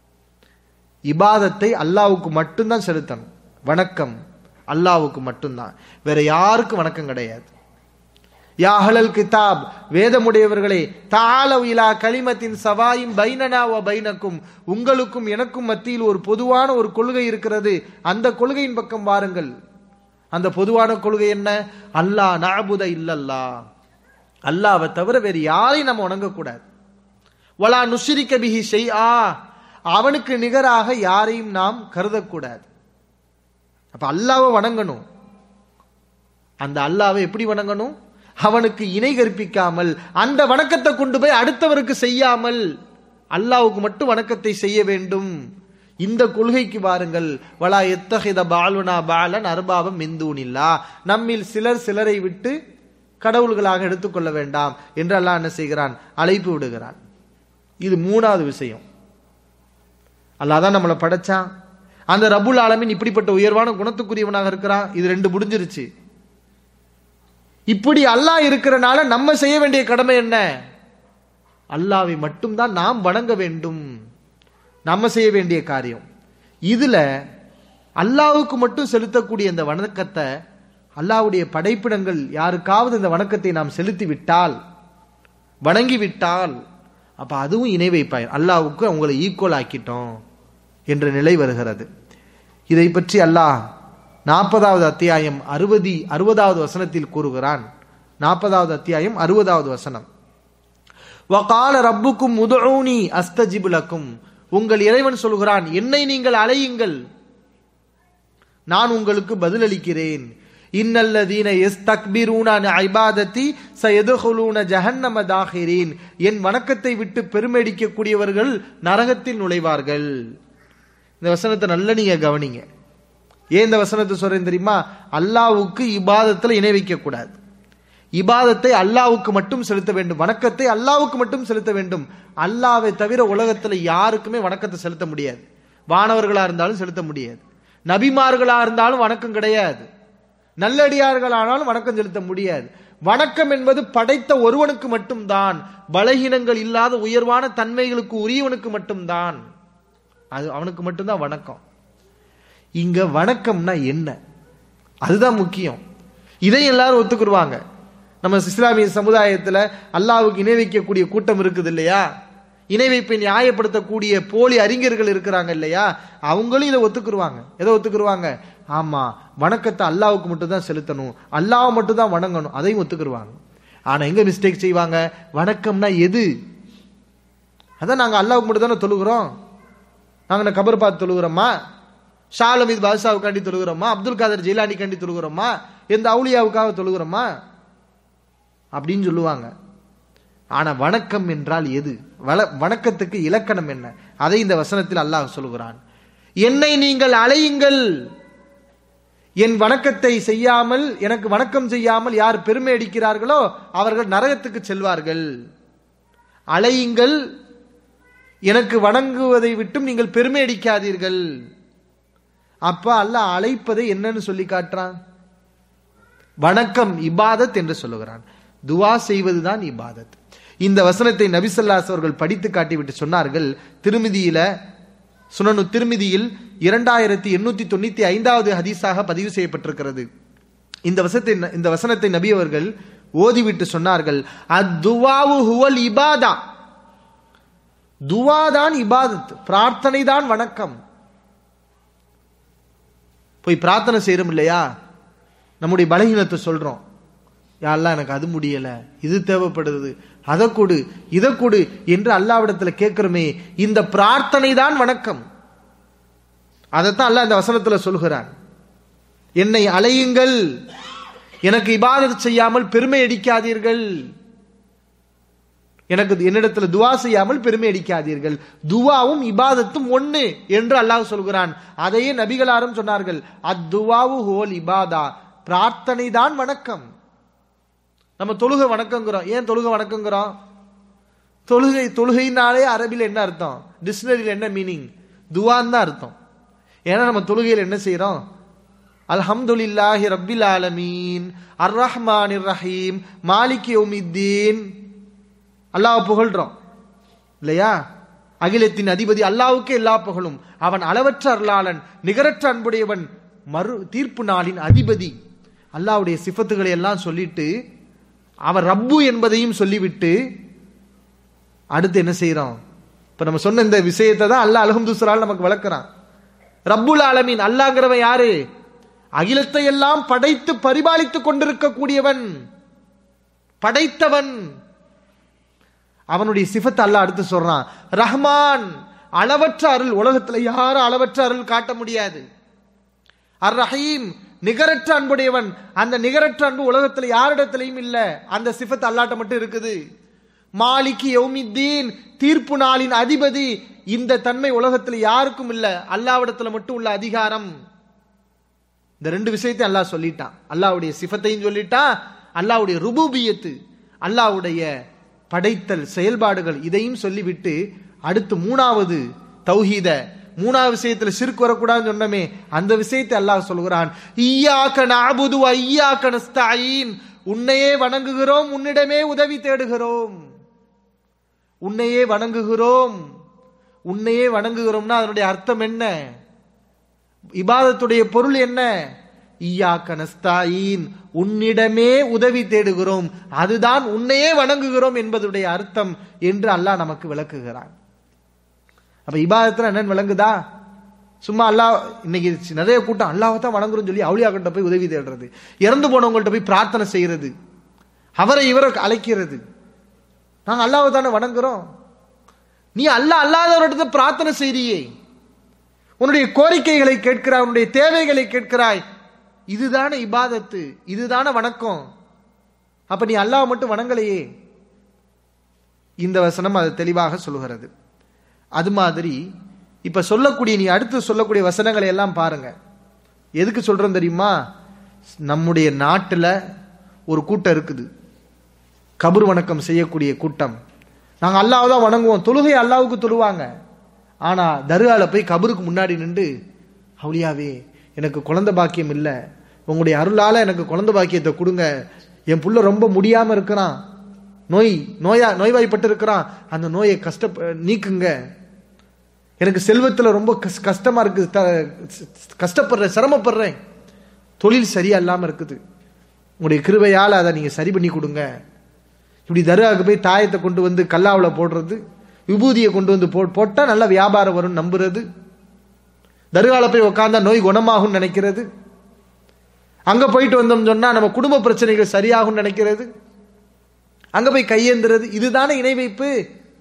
Speaker 3: இபாதத்தை அல்லாவுக்கு மட்டும்தான் செலுத்தணும் வணக்கம் அல்லாவுக்கு மட்டும்தான் வேற யாருக்கும் வணக்கம் கிடையாது யாஹலல் கிதாப் வேதமுடையவர்களே தாலவ் இலா கலிமத்தின் சவாயின் பைனனா வ பைனக்கும் உங்களுக்கும் எனக்கும் மத்தியில் ஒரு பொதுவான ஒரு கொள்கை இருக்கிறது அந்த கொள்கையின் பக்கம் வாருங்கள் அந்த பொதுவான கொள்கை என்ன அல்லாஹ் நாபுத இல்லல்லா அல்லாவை தவிர வேறு யாரையும் நம்ம வணங்கக்கூடாது வலா நுஷிரிக்க பிஹி செய் ஆ அவனுக்கு நிகராக யாரையும் நாம் கருதக்கூடாது அப்ப அல்லாவை வணங்கணும் அந்த அல்லாவை எப்படி வணங்கணும் அவனுக்கு இணை கற்பிக்காமல் அந்த வணக்கத்தை கொண்டு போய் அடுத்தவருக்கு செய்யாமல் அல்லாவுக்கு மட்டும் வணக்கத்தை செய்ய வேண்டும் இந்த கொள்கைக்கு வாருங்கள் வலா எத்தகைத பால்வனா பாலன் அர்பாபம் மிந்தூனில்லா நம்மில் சிலர் சிலரை விட்டு கடவுள்களாக எடுத்துக்கொள்ள வேண்டாம் என்று அல்லாஹ் என்ன செய்கிறான் அழைப்பு விடுகிறான் இது மூணாவது விஷயம் அல்லாஹ் தான் நம்மளை படைச்சான் அந்த ரபுல் ஆலமின் இப்படிப்பட்ட உயர்வான குணத்துக்குரியவனாக இருக்கிறான் இது ரெண்டு முடிஞ்சிருச்சு இப்படி அல்லாஹ் இருக்கிறனால நம்ம செய்ய வேண்டிய கடமை என்ன அல்லாவை மட்டும்தான் நாம் வணங்க வேண்டும் நம்ம செய்ய வேண்டிய காரியம் இதுல அல்லாவுக்கு மட்டும் செலுத்தக்கூடிய இந்த வணக்கத்தை அல்லாவுடைய படைப்பிடங்கள் யாருக்காவது இந்த வணக்கத்தை நாம் செலுத்தி விட்டால் வணங்கி விட்டால் அப்ப அதுவும் இணை வைப்பாய் அல்லாவுக்கு அவங்களை ஈக்குவல் ஆக்கிட்டோம் என்ற நிலை வருகிறது இதை பற்றி அல்லாஹ் நாற்பதாவது அத்தியாயம் அறுபதி அறுபதாவது வசனத்தில் கூறுகிறான் நாற்பதாவது அத்தியாயம் அறுபதாவது வசனம் வகால ரப்புக்கும் முதுஊனி அஸ்தஜிபுலக்கும் உங்கள் இறைவன் சொல்கிறான் என்னை நீங்கள் அலையுங்கள் நான் உங்களுக்கு பதிலளிக்கிறேன் இன்னல்லதீன எஸ்தக்பிரூன ஐபாதத்தி சயதுகுலூன ஜஹன்னம தாஹிரீன் என் வணக்கத்தை விட்டு பெருமையடிக்கக்கூடியவர்கள் நரகத்தில் நுழைவார்கள் இந்த வசனத்தை நல்ல நீங்க கவனிங்க ஏன் இந்த வசனத்தை சொல்றேன் தெரியுமா அல்லாவுக்கு இபாதத்துல இணை வைக்க கூடாது இபாதத்தை அல்லாவுக்கு மட்டும் செலுத்த வேண்டும் வணக்கத்தை அல்லாவுக்கு மட்டும் செலுத்த வேண்டும் அல்லாவை தவிர உலகத்துல யாருக்குமே வணக்கத்தை செலுத்த முடியாது வானவர்களா இருந்தாலும் செலுத்த முடியாது நபிமார்களா இருந்தாலும் வணக்கம் கிடையாது நல்லடியார்களானாலும் வணக்கம் செலுத்த முடியாது வணக்கம் என்பது படைத்த ஒருவனுக்கு மட்டும்தான் பலகீனங்கள் இல்லாத உயர்வான தன்மைகளுக்கு உரியவனுக்கு மட்டும்தான் அது அவனுக்கு மட்டும்தான் வணக்கம் இங்க வணக்கம்னா என்ன அதுதான் முக்கியம் இதை எல்லாரும் ஒத்துக்குருவாங்க நம்ம இஸ்லாமிய சமுதாயத்துல அல்லாவுக்கு இணை வைக்கக்கூடிய கூட்டம் இருக்குது இல்லையா இணை வைப்பை நியாயப்படுத்தக்கூடிய போலி அறிஞர்கள் இருக்கிறாங்க இல்லையா அவங்களும் இதை ஒத்துக்குருவாங்க எதை ஒத்துக்குருவாங்க ஆமா வணக்கத்தை அல்லாவுக்கு மட்டும் தான் செலுத்தணும் அல்லாவை மட்டும் தான் வணங்கணும் அதையும் ஒத்துக்குருவாங்க ஆனா எங்க மிஸ்டேக் செய்வாங்க வணக்கம்னா எது அதான் நாங்க அல்லாவுக்கு மட்டும் தானே தொழுகிறோம் நாங்க கபர் பார்த்து தொழுகிறோமா ஷாலமீத் பாதுஷாவுக்காண்டி தொழுகிறோமா அப்துல் காதர் ஜெயிலானிக்காண்டி தொழுகிறோமா எந்த அவுளியாவுக்காக தொழுகிறோமா அப்படின்னு சொல்லுவாங்க ஆனா வணக்கம் என்றால் எது வள வணக்கத்துக்கு இலக்கணம் என்ன அதை இந்த வசனத்தில் அல்லாஹ் சொல்லுகிறான் என்னை நீங்கள் அலையுங்கள் என் வணக்கத்தை செய்யாமல் எனக்கு வணக்கம் செய்யாமல் யார் பெருமை அடிக்கிறார்களோ அவர்கள் நரகத்துக்கு செல்வார்கள் அலையுங்கள் எனக்கு வணங்குவதை விட்டும் நீங்கள் பெருமை அடிக்காதீர்கள் அப்ப அல்லாஹ் அழைப்பதை என்னன்னு சொல்லி காட்டுறான் வணக்கம் இபாதத் என்று சொல்லுகிறான் துவா செய்வதுதான் இபாதத் இந்த வசனத்தை நபிசல்லாஸ் அவர்கள் படித்து காட்டிவிட்டு சொன்னார்கள் திருமதியில சுனனு திருமதியில் இரண்டாயிரத்தி எண்ணூத்தி தொண்ணூத்தி ஐந்தாவது ஹதீஸாக பதிவு செய்யப்பட்டிருக்கிறது இந்த வசனத்தை இந்த வசனத்தை நபி அவர்கள் ஓதிவிட்டு சொன்னார்கள் அத்துவாவு ஹுவல் இபாதா துவாதான் இபாதத் பிரார்த்தனை தான் வணக்கம் போய் பிரார்த்தனை செய்யறோம் இல்லையா நம்முடைய பலகீனத்தை சொல்றோம் யாரெல்லாம் எனக்கு அது முடியல இது தேவைப்படுது அதை கொடு இதை கொடு என்று அல்லாவிடத்துல கேட்கிறோமே இந்த பிரார்த்தனை தான் வணக்கம் அதைத்தான் அல்லாஹ் இந்த வசனத்துல சொல்கிறான் என்னை அலையுங்கள் எனக்கு இபாதத் செய்யாமல் பெருமை அடிக்காதீர்கள் எனக்கு என்னிடத்துல துவா செய்யாமல் பெருமை அடிக்காதீர்கள் துவாவும் இபாதத்தும் ஒண்ணு என்று அல்லாஹ் சொல்கிறான் அதையே நபிகளாரும் சொன்னார்கள் அத்துவாவு ஹோல் இபாதா பிரார்த்தனை தான் வணக்கம் நம்ம தொழுகை வணக்கங்கிறோம் ஏன் தொழுகை வணக்கங்கிறோம் தொழுகை தொழுகைனாலே அரபியில் என்ன அர்த்தம் டிக்ஷனரியில் என்ன மீனிங் துவான் தான் அர்த்தம் ஏன்னா நம்ம தொழுகையில் என்ன செய்யறோம் அல்ஹம்துலில்லாஹி ரப்பில் ஆலமீன் அர் ரஹ்மான் ரஹீம் மாலிக் யௌமித்தீன் அல்லாஹ் புகழ்றோம் இல்லையா அகிலத்தின் அதிபதி அல்லாவுக்கே எல்லா புகழும் அவன் அளவற்ற அருளாளன் நிகரற்ற அன்புடையவன் மறு தீர்ப்பு நாளின் அதிபதி அல்லாவுடைய சிஃபத்துகளை எல்லாம் சொல்லிட்டு அவன் ரப்பு என்பதையும் சொல்லிவிட்டு அடுத்து என்ன செய்யறோம் இப்ப நம்ம சொன்ன இந்த விஷயத்தை தான் அல்லாஹ் அலஹம்துசரால் நமக்கு வளர்க்கிறான் ரப்புல் ஆலமீன் அல்லாங்கிறவன் யாரு அகிலத்தை எல்லாம் படைத்து பரிபாலித்துக் கொண்டிருக்கக்கூடியவன் படைத்தவன் அவனுடைய சிஃபத்தை அல்லாஹ் அடுத்து சொல்றான் ரஹ்மான் அளவற்ற அருள் உலகத்துல யாரும் அளவற்ற அருள் காட்ட முடியாது அர் ரஹீம் நிகரற்ற அன்புடையவன் அந்த நிகரற்ற அன்பு உலகத்துல யாரிடத்திலையும் இல்ல அந்த சிஃபத் அல்லாட்ட மட்டும் இருக்குது மாலிகி யௌமித்தீன் தீர்ப்பு நாளின் அதிபதி இந்த தன்மை உலகத்தில் யாருக்கும் இல்ல அல்லாவிடத்துல மட்டும் உள்ள அதிகாரம் இந்த ரெண்டு விஷயத்தையும் அல்லாஹ் சொல்லிட்டான் அல்லாஹ்வுடைய சிஃபத்தையும் சொல்லிட்டான் அல்லாஹ்வுடைய ருபூபியத்து அல்லாஹ்வுடைய படைத்தல் செயல்பாடுகள் இதையும் சொல்லிவிட்டு அடுத்து மூணாவது தௌஹீத மூணாவது விஷயத்துல சிறுக்கு வரக்கூடாதுன்னு சொன்னமே அந்த விஷயத்தை அல்லாஹ் சொல்கிறான் ஈயாக்க நஅபுது வ ஈயாக்க நஸ்தஈன் உன்னையே வணங்குகிறோம் உன்னிடமே உதவி தேடுகிறோம் உன்னையே வணங்குகிறோம் உன்னையே வணங்குகிறோம்னா அதனுடைய அர்த்தம் என்ன இபாதத்துடைய பொருள் என்ன ஈயாக்க நஸ்தாயின் உன்னிடமே உதவி தேடுகிறோம் அதுதான் உன்னையே வணங்குகிறோம் என்பதுடைய அர்த்தம் என்று அல்லாஹ் நமக்கு விளக்குகிறான் அப்ப இபாதத்துல என்னன்னு விளங்குதா சும்மா அல்லாஹ் இன்னைக்கு நிறைய கூட்டம் அல்லாஹ் தான் வணங்குறோம்னு சொல்லி அவுளியாக்கிட்ட போய் உதவி தேடுறது இறந்து போனவங்கள்ட்ட போய் பிரார்த்தனை செய்யறது அவரை இவரை அழைக்கிறது நாங்க அல்லாஹ் தானே வணங்குறோம் நீ அல்லாஹ் அல்லாதவர்கிட்ட பிரார்த்தனை செய்றியே உன்னுடைய கோரிக்கைகளை கேட்கிறாய் உன்னுடைய தேவைகளை கேட்கிறாய் இதுதானே இபாதத்து இதுதானே வணக்கம் அப்ப நீ அல்லாஹ் மட்டும் வணங்கலையே இந்த வசனம் அது தெளிவாக சொல்லுகிறது அது மாதிரி இப்ப சொல்லக்கூடிய நீ அடுத்து சொல்லக்கூடிய வசனங்களை எல்லாம் பாருங்க எதுக்கு சொல்றோம் தெரியுமா நம்முடைய நாட்டுல ஒரு கூட்டம் இருக்குது கபர் வணக்கம் செய்யக்கூடிய கூட்டம் நாங்க அல்லாஹ் தான் வணங்குவோம் தொழுகை அல்லாவுக்கு தொழுவாங்க ஆனா தர்கால போய் கபருக்கு முன்னாடி நின்று அவுளியாவே எனக்கு குழந்தை பாக்கியம் இல்லை உங்களுடைய அருளால எனக்கு குழந்தை பாக்கியத்தை கொடுங்க என் புள்ள ரொம்ப முடியாம இருக்கிறான் நோய் நோயா நோய்வாய்ப்பட்டு இருக்கிறான் அந்த நோயை கஷ்ட நீக்குங்க எனக்கு செல்வத்துல ரொம்ப கஷ்- கஷ்டமா இருக்குது த- கஷ்டப்படுறேன் சிரமப்படுறேன் தொழில் சரியா இல்லாம இருக்குது உங்களுடைய கிருபையால அதை நீங்க சரி பண்ணி கொடுங்க இப்படி தர்காவுக்கு போய் தாயத்தை கொண்டு வந்து கல்லாவுல போடுறது விபூதியை கொண்டு வந்து போ போட்டா நல்ல வியாபாரம் வரும் நம்புறது தர்கால போய் உட்கார்ந்தா நோய் குணமாகும் நினைக்கிறது அங்க போயிட்டு வந்தோம் சொன்னா நம்ம குடும்ப பிரச்சனைகள் சரியாகும் நினைக்கிறது அங்க போய் கையேந்துறது இதுதானே இணை வைப்பு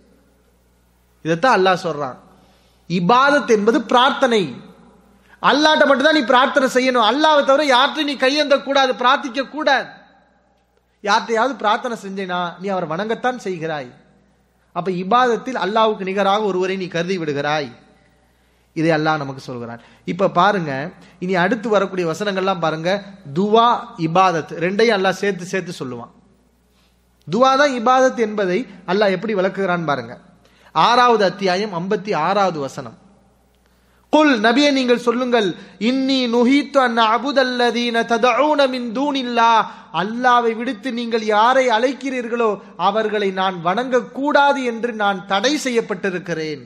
Speaker 3: இதைத்தான் அல்லாஹ் சொல்றான் இபாதத் என்பது பிரார்த்தனை அல்லாட்ட மட்டும் தான் நீ பிரார்த்தனை செய்யணும் அல்லாவை தவிர யார்ட்டையும் நீ கையேந்த கூடாது பிரார்த்திக்க கூடாது யார்ட்டையாவது பிரார்த்தனை செஞ்சேனா நீ அவரை வணங்கத்தான் செய்கிறாய் அப்ப இபாதத்தில் அல்லாவுக்கு நிகராக ஒருவரை நீ கருதி விடுகிறாய் இதை அல்லாஹ் நமக்கு சொல்கிறான் இப்ப பாருங்க இனி அடுத்து வரக்கூடிய வசனங்கள்லாம் பாருங்க துவா இபாதத் ரெண்டையும் அல்லாஹ் சேர்த்து சேர்த்து சொல்லுவான் துவா தான் இபாதத் என்பதை அல்லாஹ் எப்படி விளக்குகிறான் பாருங்க ஆறாவது அத்தியாயம் ஐம்பத்தி ஆறாவது வசனம் குல் நபியே நீங்கள் சொல்லுங்கள் இன்னி நுஹீத்து அன் அபுதல்லதீன ததஊன மின் தூனில்லா அல்லாவை விடுத்து நீங்கள் யாரை அழைக்கிறீர்களோ அவர்களை நான் வணங்கக்கூடாது என்று நான் தடை செய்யப்பட்டிருக்கிறேன்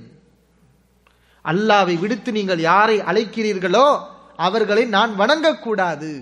Speaker 3: அல்லாவை விடுத்து நீங்கள் யாரை அழைக்கிறீர்களோ அவர்களை நான் வணங்கக்கூடாது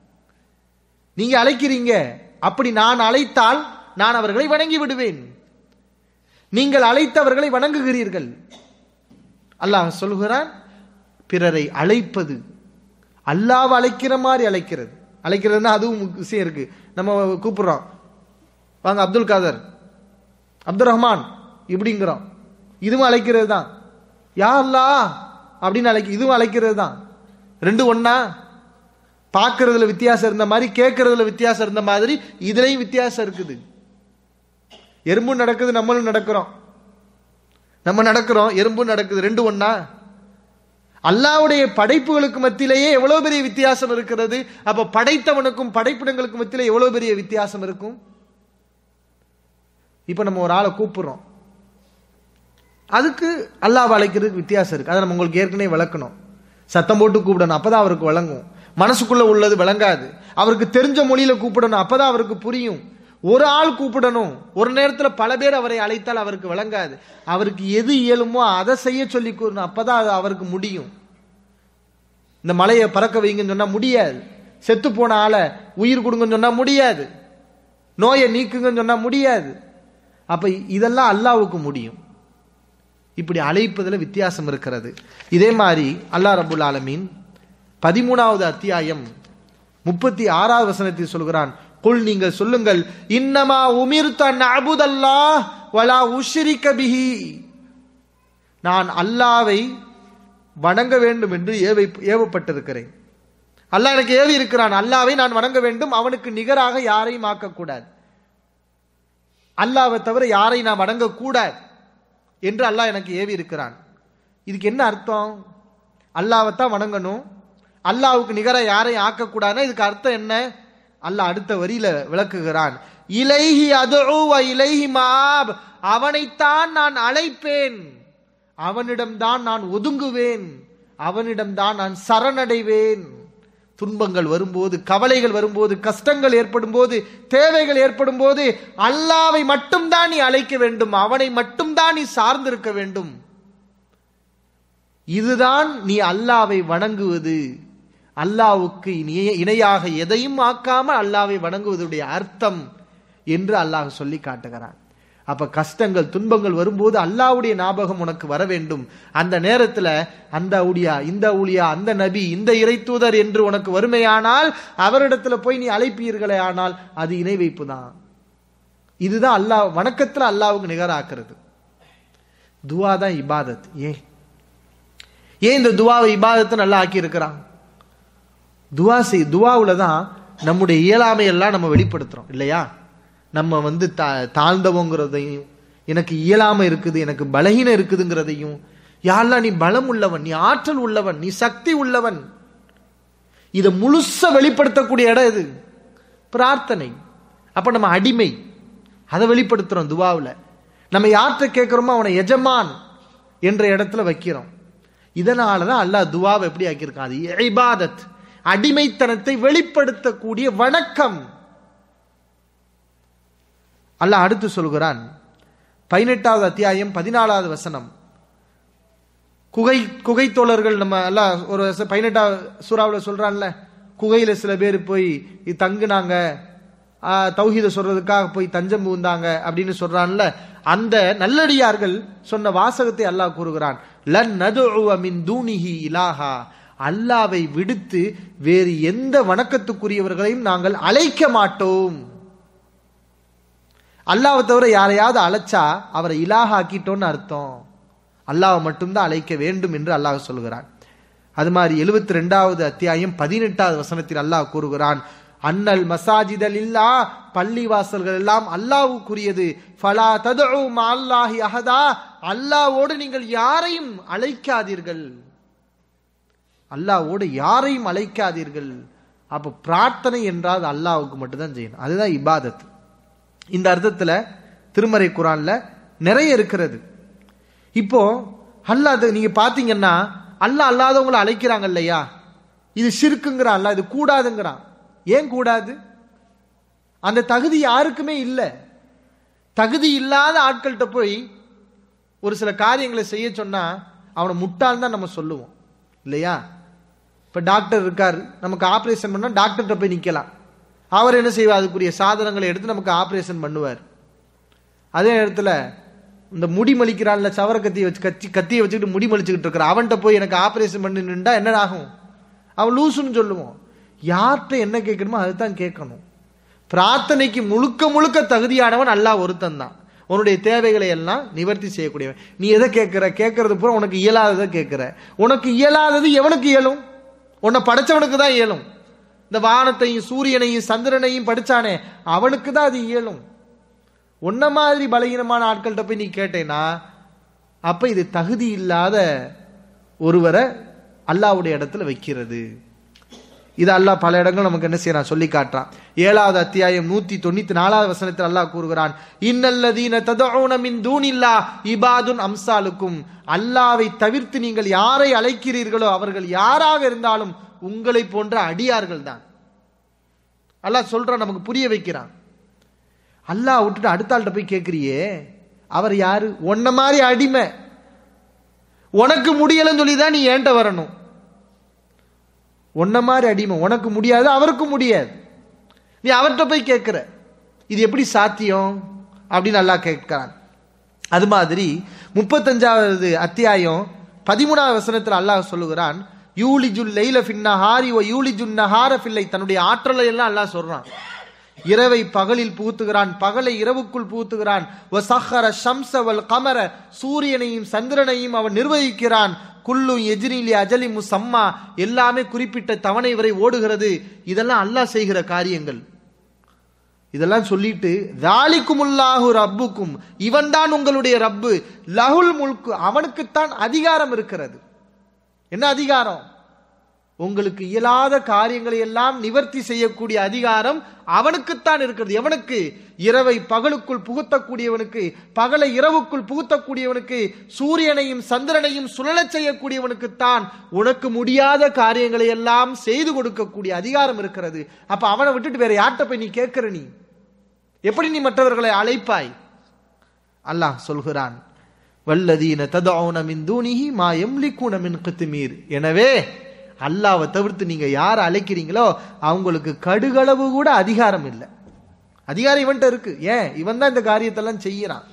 Speaker 3: நீங்க அழைக்கிறீங்க அப்படி நான் அழைத்தால் நான் அவர்களை வணங்கி விடுவேன் நீங்கள் அழைத்தவர்களை வணங்குகிறீர்கள் அல்லாஹ் சொல்கிறான் பிறரை அழைப்பது அல்லாஹ் அழைக்கிற மாதிரி அழைக்கிறது அழைக்கிறதுனா அதுவும் விஷயம் இருக்கு நம்ம கூப்பிடுறோம் வாங்க அப்துல் காதர் அப்துல் ரஹ்மான் இப்படிங்கிறோம் இதுவும் அழைக்கிறது தான் யா அல்லாஹ் அப்படின்னு அழைக்க இதுவும் அழைக்கிறது தான் ரெண்டு ஒண்ணா பார்க்கறதுல வித்தியாசம் இருந்த மாதிரி கேட்கறதுல வித்தியாசம் இருந்த மாதிரி இதுலயும் வித்தியாசம் இருக்குது எறும்பும் நடக்குது நம்மளும் நடக்கிறோம் நம்ம நடக்கிறோம் எறும்பும் நடக்குது ரெண்டு ஒண்ணா அல்லாவுடைய படைப்புகளுக்கு மத்தியிலேயே எவ்வளவு பெரிய வித்தியாசம் இருக்கிறது அப்ப படைத்தவனுக்கும் படைப்பிடங்களுக்கு மத்தியில எவ்வளவு பெரிய வித்தியாசம் இருக்கும் இப்ப நம்ம ஒரு ஆளை கூப்பிடுறோம் அதுக்கு அல்லாஹ் அழைக்கிறதுக்கு வித்தியாசம் இருக்கு அதை நம்ம உங்களுக்கு ஏற்கனவே விளக்கணும் சத்தம் போட்டு கூப்பிடணும் அப்பதான் அவருக்கு வழங்கும் மனசுக்குள்ள உள்ளது விளங்காது அவருக்கு தெரிஞ்ச மொழியில கூப்பிடணும் அப்பதான் அவருக்கு புரியும் ஒரு ஆள் கூப்பிடணும் ஒரு நேரத்துல பல பேர் அவரை அழைத்தால் அவருக்கு விளங்காது அவருக்கு எது இயலுமோ அதை செய்ய சொல்லி கூறணும் அப்பதான் அது அவருக்கு முடியும் இந்த மலையை பறக்க வைங்கன்னு சொன்னா முடியாது செத்து போன ஆளை உயிர் கொடுங்கன்னு சொன்னா முடியாது நோயை நீக்குங்கன்னு சொன்னா முடியாது அப்ப இதெல்லாம் அல்லாவுக்கு முடியும் இப்படி அழைப்பதில் வித்தியாசம் இருக்கிறது இதே மாதிரி அல்லாஹ் ரபுல் ஆலமீன் பதிமூணாவது அத்தியாயம் முப்பத்தி ஆறாவது வசனத்தில் சொல்கிறான் குல் நீங்கள் சொல்லுங்கள் இன்னமா உமிர் தன் அபுதல்லா வலா உஷிரிக்க பிஹி நான் அல்லாவை வணங்க வேண்டும் என்று ஏவை ஏவப்பட்டிருக்கிறேன் அல்லாஹ் எனக்கு ஏவி இருக்கிறான் அல்லாவை நான் வணங்க வேண்டும் அவனுக்கு நிகராக யாரையும் ஆக்கக்கூடாது அல்லாவை தவிர யாரை நான் வணங்கக்கூடாது என்று அல்லாஹ் எனக்கு ஏவி இருக்கிறான் இதுக்கு என்ன அர்த்தம் அல்லாவைத்தான் வணங்கணும் அல்லாவுக்கு நிகர யாரையும் ஆக்கக்கூடாதுன்னா இதுக்கு அர்த்தம் என்ன அல்லாஹ் அடுத்த வரியில விளக்குகிறான் இலைஹி அதுவ இலைஹி மாப் அவனைத்தான் நான் அழைப்பேன் அவனிடம்தான் நான் ஒதுங்குவேன் அவனிடம்தான் நான் சரணடைவேன் துன்பங்கள் வரும்போது கவலைகள் வரும்போது கஷ்டங்கள் ஏற்படும் போது தேவைகள் ஏற்படும் போது அல்லாவை மட்டும்தான் நீ அழைக்க வேண்டும் அவனை மட்டும்தான் நீ சார்ந்திருக்க வேண்டும் இதுதான் நீ அல்லாவை வணங்குவது அல்லாவுக்கு இணைய- இணையாக எதையும் ஆக்காம அல்லாவை வணங்குவதுடைய அர்த்தம் என்று அல்லாஹ் சொல்லி காட்டுகிறான் அப்ப கஷ்டங்கள் துன்பங்கள் வரும்போது அல்லாவுடைய ஞாபகம் உனக்கு வர வேண்டும் அந்த நேரத்துல அந்த ஊழியா இந்த ஊழியா அந்த நபி இந்த இறைத்தூதர் என்று உனக்கு வறுமையானால் அவரிடத்துல போய் நீ அழைப்பீர்களே ஆனால் அது இணை வைப்பு தான் இதுதான் அல்லாஹ் வணக்கத்துல அல்லாவுக்கு நிகராக்குறது துவா தான் இபாதத் ஏன் ஏன் இந்த துவாவை இபாதத்தை நல்லா ஆக்கி இருக்கிறான் துவா செய் துவாவுல தான் நம்முடைய இயலாமை எல்லாம் நம்ம வெளிப்படுத்துறோம் இல்லையா நம்ம வந்து தா தாழ்ந்தவங்கிறதையும் எனக்கு இயலாமை இருக்குது எனக்கு பலகீனம் இருக்குதுங்கிறதையும் யாரெல்லாம் நீ பலம் உள்ளவன் நீ ஆற்றல் உள்ளவன் நீ சக்தி உள்ளவன் இதை முழுசா வெளிப்படுத்தக்கூடிய இடம் இது பிரார்த்தனை அப்ப நம்ம அடிமை அதை வெளிப்படுத்துறோம் துவாவுல நம்ம யார்கிட்ட கேட்கிறோமோ அவனை எஜமான் என்ற இடத்துல வைக்கிறோம் இதனாலதான் அல்லாஹ் துவாவை எப்படி ஆக்கியிருக்கான் அது இபாதத் அடிமைத்தனத்தை வெளிப்படுத்தக்கூடிய வணக்கம் அல்லாஹ் அடுத்து சொல்கிறான் பதினெட்டாவது அத்தியாயம் பதினாலாவது வசனம் குகை குகை தோழர்கள் நம்ம எல்லாம் ஒரு வச- பதினெட்டாவது சூறாவில் சொல்றான்ல குகையில சில பேர் போய் இ- தங்குனாங்க ஆ, தௌஹீத சொல்றதுக்காக போய் தஞ்சம் புகுந்தாங்க அப்படின்னு சொல்றான்ல அந்த நல்லடியார்கள் சொன்ன வாசகத்தை அல்லாஹ் கூறுகிறான் லன் நதுஉவ மின் தூனிஹி இலாஹா அல்லாவை விடுத்து வேறு எந்த வணக்கத்துக்குரியவர்களையும் நாங்கள் அழைக்க மாட்டோம் அல்லாவை தவிர யாரையாவது அழைச்சா அவரை இலாஹ ஆக்கிட்டோன்னு அர்த்தம் அல்லாஹ் மட்டும்தான் அழைக்க வேண்டும் என்று அல்லாஹ் சொல்கிறான் அது மாதிரி எழுபத்தி ரெண்டாவது அத்தியாயம் பதினெட்டாவது வசனத்தில் அல்லாஹ் கூறுகிறான் அன்னல் மசாஜிதல் இல்லா பள்ளிவாசல்கள் எல்லாம் அல்லாஹ்வுக்குரியது ஃபலா ததுஉ மஅல்லாஹி அஹதா அல்லாஹ்வோடு நீங்கள் யாரையும் அழைக்காதீர்கள் அல்லாஹ்வோடு யாரையும் அழைக்காதீர்கள் அப்ப பிரார்த்தனை என்றால் அல்லாஹ்வுக்கு மட்டும்தான் செய்யணும் அதுதான் இபாதத் இந்த அர்த்தத்துல திருமறை குரான்ல நிறைய இருக்கிறது இப்போ அல்லாஹ் அது நீங்க பாத்தீங்கன்னா அல்லாஹ் அல்லாதவங்களை அழைக்கிறாங்க இல்லையா இது சிறுக்குங்கிறான் அல்லாஹ் இது கூடாதுங்கிறான் ஏன் கூடாது அந்த தகுதி யாருக்குமே இல்லை தகுதி இல்லாத ஆட்கள்கிட்ட போய் ஒரு சில காரியங்களை செய்ய சொன்னா அவனை முட்டாள் தான் நம்ம சொல்லுவோம் இல்லையா இப்ப டாக்டர் இருக்காரு நமக்கு ஆபரேஷன் பண்ணா டாக்டர்கிட்ட போய் நிக்கலாம் அவர் என்ன செய்வார் அதுக்குரிய சாதனங்களை எடுத்து நமக்கு ஆபரேஷன் பண்ணுவார் அதே நேரத்துல இந்த முடி மலிக்கிறான்ல சவர கத்தியை வச்சு கத்தி கத்தியை வச்சுக்கிட்டு முடி மலிச்சுக்கிட்டு இருக்கிற அவன்கிட்ட போய் எனக்கு ஆபரேஷன் பண்ணி நின்றா என்ன ஆகும் அவன் லூசுன்னு சொல்லுவோம் யார்கிட்ட என்ன கேட்கணுமோ அதுதான் கேட்கணும் பிரார்த்தனைக்கு முழுக்க முழுக்க தகுதியானவன் அல்லாஹ் ஒருத்தன் தான் உன்னுடைய தேவைகளை எல்லாம் நிவர்த்தி செய்யக்கூடியவன் நீ எதை கேட்கிற கேட்கறது பூரா உனக்கு இயலாததை கேட்கிற உனக்கு இயலாதது எவனுக்கு இயலும் உன்னை படைச்சவனுக்கு தான் இயலும் இந்த வானத்தையும் சூரியனையும் சந்திரனையும் படிச்சானே அவனுக்கு தான் அது இயலும் உன்ன மாதிரி பலகீனமான ஆட்கள்கிட்ட போய் நீ கேட்டேன்னா அப்ப இது தகுதி இல்லாத ஒருவரை அல்லாவுடைய இடத்துல வைக்கிறது இது அல்லாஹ் பல இடங்கள் நமக்கு என்ன செய்யறான் சொல்லி காட்டுறான் ஏழாவது அத்தியாயம் நூத்தி தொண்ணூத்தி நாலாவது வசனத்தில் அல்லாஹ் கூறுகிறான் இன்னல்லதீன ததஊன மின் தூனில்லா இபாதுன் அம்சாலுக்கும் அல்லாவை தவிர்த்து நீங்கள் யாரை அழைக்கிறீர்களோ அவர்கள் யாராக இருந்தாலும் உங்களை போன்ற அடியார்கள் தான் அல்லாஹ் சொல்றான் நமக்கு புரிய வைக்கிறான் அல்லாஹ் விட்டுட்டு அடுத்த ஆள்கிட்ட போய் கேட்கிறியே அவர் யாரு உன்ன மாதிரி அடிமை உனக்கு முடியலன்னு சொல்லி தான் நீ ஏன்ட்ட வரணும் உன்ன மாதிரி அடிமை உனக்கு முடியாது அவருக்கும் முடியாது நீ அவர்கிட்ட போய் கேட்கிற இது எப்படி சாத்தியம் அப்படின்னு அல்லாஹ் கேட்கிறான் அது மாதிரி முப்பத்தஞ்சாவது அத்தியாயம் பதிமூணாவது வசனத்தில் அல்லாஹ் சொல்லுகிறான் யூலிஜுல் லைல ஃபின்னஹாரி ஓ யூலிஜுன் நஹார ஃபில்லை தன்னுடைய ஆற்றலை எல்லாம் அல்லாஹ் சொல்றான் இரவை பகலில் பூத்துகிறான் பகலை இரவுக்குள் பூத்துகிறான் வ சஹர ஷம்ஸ வல் கமர சூரியனையும் சந்திரனையும் அவன் நிர்வகிக்கிறான் குல்லு எஜினிலி அஜலி முசம்மா எல்லாமே குறிப்பிட்ட தவணை வரை ஓடுகிறது இதெல்லாம் அல்லாஹ் செய்கிற காரியங்கள் இதெல்லாம் சொல்லிட்டு தாலிக்குமுல்லாஹு ரப்புக்கும் இவன் தான் உங்களுடைய ரப்பு லகுல் முல்கு அவனுக்குத்தான் அதிகாரம் இருக்கிறது என்ன அதிகாரம் உங்களுக்கு இயலாத காரியங்களை எல்லாம் நிவர்த்தி செய்யக்கூடிய அதிகாரம் அவனுக்குத்தான் இருக்கிறது எவனுக்கு இரவை பகலுக்குள் புகுத்தக்கூடியவனுக்கு பகலை இரவுக்குள் புகுத்தக்கூடியவனுக்கு சூரியனையும் சந்திரனையும் சுழலச் செய்யக்கூடியவனுக்குத்தான் உனக்கு முடியாத காரியங்களை எல்லாம் செய்து கொடுக்கக்கூடிய அதிகாரம் இருக்கிறது அப்ப அவனை விட்டுட்டு வேற யார்கிட்ட போய் நீ கேட்கிற நீ எப்படி நீ மற்றவர்களை அழைப்பாய் அல்லாஹ் சொல்கிறான் வல்லதீன ததௌன மின் தூனிஹி மா யம்லிகுன மின் கித்மீர் எனவே அல்லாவை தவிர்த்து நீங்க யார் அழைக்கிறீங்களோ அவங்களுக்கு கடுகளவு கூட அதிகாரம் இல்லை அதிகாரம் இவன்ட்ட இருக்கு ஏன் இவன் தான் இந்த காரியத்தெல்லாம் செய்யறான்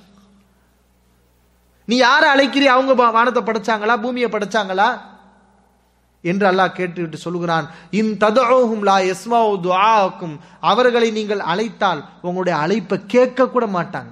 Speaker 3: நீ யாரை அழைக்கிறீ அவங்க பா- வானத்தை படைச்சாங்களா பூமியை படைச்சாங்களா என்று அல்லாஹ் கேட்டுவிட்டு சொல்கிறான் இன் ததோஹும் லா எஸ்மாவு துஆக்கும் அவர்களை நீங்கள் அழைத்தால் உங்களுடைய அழைப்பை கேட்க கூட மாட்டாங்க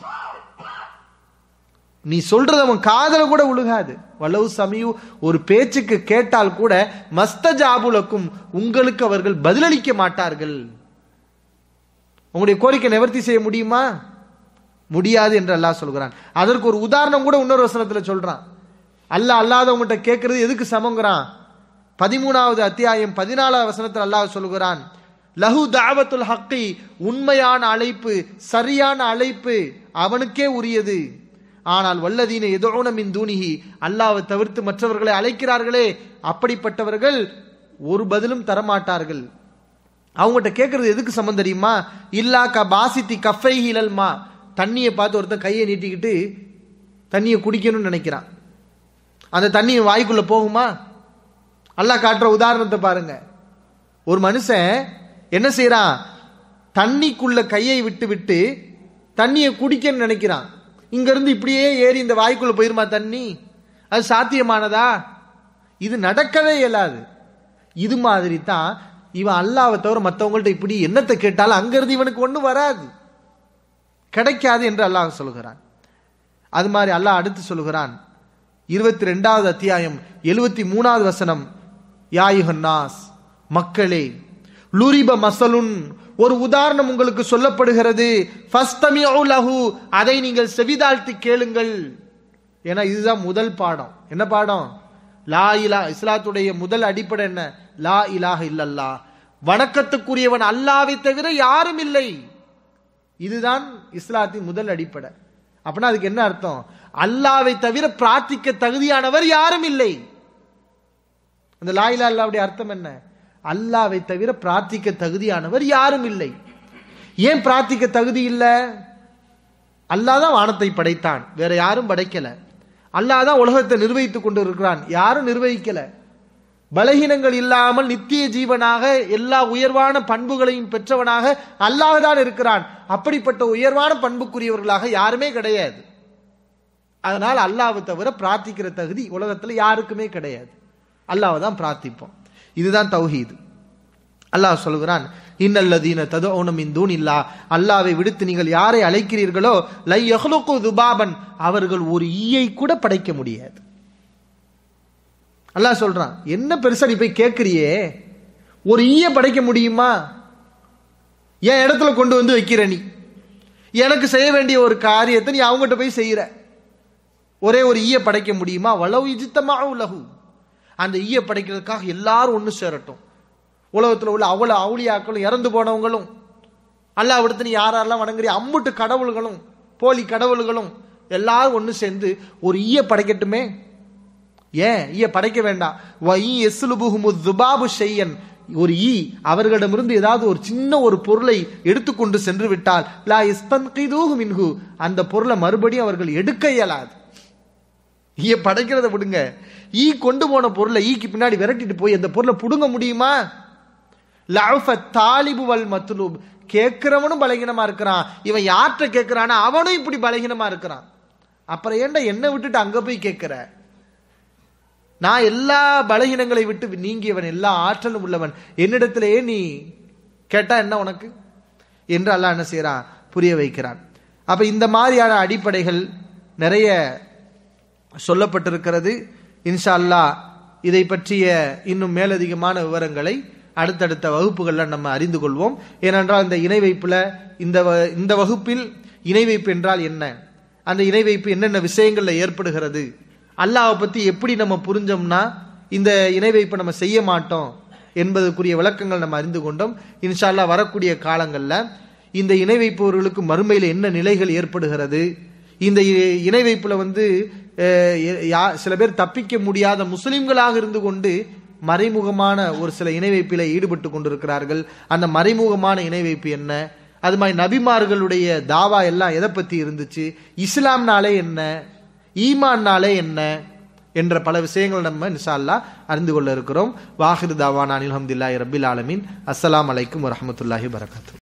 Speaker 3: நீ சொல்றது அவன் காதல கூட உழுகாது வலவு சமியு ஒரு பேச்சுக்கு கேட்டால் கூட மஸ்தஜாபுலக்கும் உங்களுக்கு அவர்கள் பதிலளிக்க மாட்டார்கள் உங்களுடைய கோரிக்கை நிவர்த்தி செய்ய முடியுமா முடியாது என்று அல்லாஹ் சொல்கிறான் அதற்கு ஒரு உதாரணம் கூட இன்னொரு வசனத்துல சொல்றான் அல்லாஹ் அல்லாதவங்ககிட்ட கேட்கறது எதுக்கு சமங்கிறான் பதிமூணாவது அத்தியாயம் பதினாலாவது வசனத்தில் அல்லாஹ் சொல்கிறான் லஹு தாவத்துல் ஹக்கி உண்மையான அழைப்பு சரியான அழைப்பு அவனுக்கே உரியது ஆனால் வல்லதீன எதோன மின் தூணிகி அல்லாவை தவிர்த்து மற்றவர்களை அழைக்கிறார்களே அப்படிப்பட்டவர்கள் ஒரு பதிலும் தரமாட்டார்கள் அவங்ககிட்ட கேட்கறது எதுக்கு சம்மந்தம் தெரியுமா இல்லா க பாசித்தி கஃபை ஹிலல்மா தண்ணியை பார்த்து ஒருத்தன் கையை நீட்டிக்கிட்டு தண்ணியை குடிக்கணும்னு நினைக்கிறான் அந்த தண்ணி வாய்க்குள்ள போகுமா அல்லாஹ் காட்டுற உதாரணத்தை பாருங்க ஒரு மனுஷன் என்ன செய்யறான் தண்ணிக்குள்ள கையை விட்டு விட்டு தண்ணியை குடிக்கணும்னு நினைக்கிறான் இங்க இருந்து இப்படியே ஏறி இந்த வாய்க்குள்ள போயிருமா தண்ணி அது சாத்தியமானதா இது நடக்கவே இயலாது இது மாதிரி தான் இவன் அல்லாவை தவிர மற்றவங்கள்ட்ட இப்படி என்னத்தை கேட்டாலும் அங்கிருந்து இவனுக்கு ஒன்றும் வராது கிடைக்காது என்று அல்லாஹ் சொல்கிறான் அது மாதிரி அல்லாஹ் அடுத்து சொல்கிறான் இருபத்தி ரெண்டாவது அத்தியாயம் எழுபத்தி மூணாவது வசனம் யாயுகன்னாஸ் மக்களே லுரிப மசலுன் ஒரு உதாரணம் உங்களுக்கு சொல்லப்படுகிறது ஃபஸ்தமிஉ லஹு அதை நீங்கள் செவிதாழ்த்தி கேளுங்கள் ஏன்னா இதுதான் முதல் பாடம் என்ன பாடம் லா இலா இஸ்லாத்துடைய முதல் அடிப்படை என்ன லா இலாஹ இல்லல்லா வணக்கத்துக்குரியவன் அல்லாவை தவிர யாரும் இல்லை இதுதான் இஸ்லாத்தின் முதல் அடிப்படை அப்படின்னா அதுக்கு என்ன அர்த்தம் அல்லாவை தவிர பிரார்த்திக்க தகுதியானவர் யாரும் இல்லை அந்த லாயிலா அல்லாவுடைய அர்த்தம் என்ன அல்லாவை தவிர பிரார்த்திக்க தகுதியானவர் யாரும் இல்லை ஏன் பிரார்த்திக்க தகுதி இல்லை அல்லாஹ் தான் வானத்தை படைத்தான் வேற யாரும் படைக்கல அல்லாஹ் தான் உலகத்தை நிர்வகித்துக் கொண்டு இருக்கிறான் யாரும் நிர்வகிக்கல பலகீனங்கள் இல்லாமல் நித்திய ஜீவனாக எல்லா உயர்வான பண்புகளையும் பெற்றவனாக அல்லாஹ் தான் இருக்கிறான் அப்படிப்பட்ட உயர்வான பண்புக்குரியவர்களாக யாருமே கிடையாது அதனால் அல்லாவை தவிர பிரார்த்திக்கிற தகுதி உலகத்துல யாருக்குமே கிடையாது அல்லாவை தான் பிரார்த்திப்போம் இதுதான் தௌஹீது அல்லாஹ் சொல்கிறான் இன்னல்லதீன ததோன மின் தூனில்லா அல்லாவை விடுத்து நீங்கள் யாரை அழைக்கிறீர்களோ லை யஹ்லுகு துபாபன் அவர்கள் ஒரு ஈயை கூட படைக்க முடியாது அல்லாஹ் சொல்றான் என்ன பெருசா நீ போய் கேட்கிறியே ஒரு ஈய படைக்க முடியுமா என் இடத்துல கொண்டு வந்து வைக்கிற நீ எனக்கு செய்ய வேண்டிய ஒரு காரியத்தை நீ அவங்ககிட்ட போய் செய்யற ஒரே ஒரு ஈய படைக்க முடியுமா வளவு இஜித்தமாக உலகு அந்த ஈய படைக்கிறதுக்காக எல்லாரும் ஒன்று சேரட்டும் உலகத்தில் உள்ள அவ்வளோ அவுளியாக்களும் இறந்து போனவங்களும் அல்லாஹ் விடுத்து நீ யாரெல்லாம் வணங்குறிய அம்முட்டு கடவுள்களும் போலி கடவுள்களும் எல்லாரும் ஒன்று சேர்ந்து ஒரு ஈய படைக்கட்டுமே ஏன் ஈய படைக்க வேண்டாம் வை எஸ்லுபுகுமு துபாபு ஷையன் ஒரு ஈ அவர்களிடமிருந்து ஏதாவது ஒரு சின்ன ஒரு பொருளை எடுத்துக்கொண்டு சென்று விட்டால் லா இஸ்தன்கிதூஹு மின்ஹு அந்த பொருளை மறுபடியும் அவர்கள் எடுக்க இயலாது ஈய படைக்கிறத விடுங்க ஈ கொண்டு போன பொருளை ஈக்கு பின்னாடி விரட்டிட்டு போய் அந்த பொருளை புடுங்க முடியுமா லஅஃப தாலிபு வல் மத்லூப் கேட்கிறவனும் பலகீனமா இருக்கிறான் இவன் யார்கிட்ட கேட்கிறானா அவனும் இப்படி பலகீனமா இருக்கிறான் அப்புறம் ஏன்டா என்ன விட்டுட்டு அங்க போய் கேட்கிற நான் எல்லா பலகீனங்களை விட்டு நீங்கியவன் எல்லா ஆற்றலும் உள்ளவன் என்னிடத்திலேயே நீ கேட்டா என்ன உனக்கு என்று அல்லாஹ் என்ன செய்யறான் புரிய வைக்கிறான் அப்ப இந்த மாதிரியான அடிப்படைகள் நிறைய சொல்லப்பட்டிருக்கிறது இன்ஷா அல்லாஹ் இதை பற்றிய இன்னும் மேலதிகமான விவரங்களை அடுத்தடுத்த வகுப்புகளில் நம்ம அறிந்து கொள்வோம் ஏனென்றால் இந்த இணை வைப்புல இந்த வ- இந்த வகுப்பில் இணை வைப்பு என்றால் என்ன அந்த இணை வைப்பு என்னென்ன விஷயங்கள்ல ஏற்படுகிறது அல்லாஹ்வை பத்தி எப்படி நம்ம புரிஞ்சோம்னா இந்த இணை வைப்பை நம்ம செய்ய மாட்டோம் என்பதற்குரிய விளக்கங்கள் நம்ம அறிந்து கொண்டோம் இன்ஷா அல்லாஹ் வரக்கூடிய காலங்கள்ல இந்த இணை வைப்பவர்களுக்கு மறுமையில் என்ன நிலைகள் ஏற்படுகிறது இந்த இ- இணை வைப்புல வந்து அஹ், யா- சில பேர் தப்பிக்க முடியாத முஸ்லிம்களாக இருந்து கொண்டு மறைமுகமான ஒரு சில இணை வைப்பில ஈடுபட்டு கொண்டிருக்கிறார்கள் அந்த மறைமுகமான இணை வைப்பு என்ன அது மாதிரி நபிமார்களுடைய தாவா எல்லாம் எதை பத்தி இருந்துச்சு இஸ்லாம்னாலே என்ன ஈமான்னாலே என்ன என்ற பல விஷயங்கள் நம்ம இன்ஷா அல்லாஹ் அறிந்து கொள்ள இருக்கிறோம் வாஹிர் தாவான் அனில் அஹமதுல்லாஹி ரபில் ஆலமீன் அஸ்ஸலாமு அலைக்கும் வரஹ்மத்துல்லாஹி வரகாத்து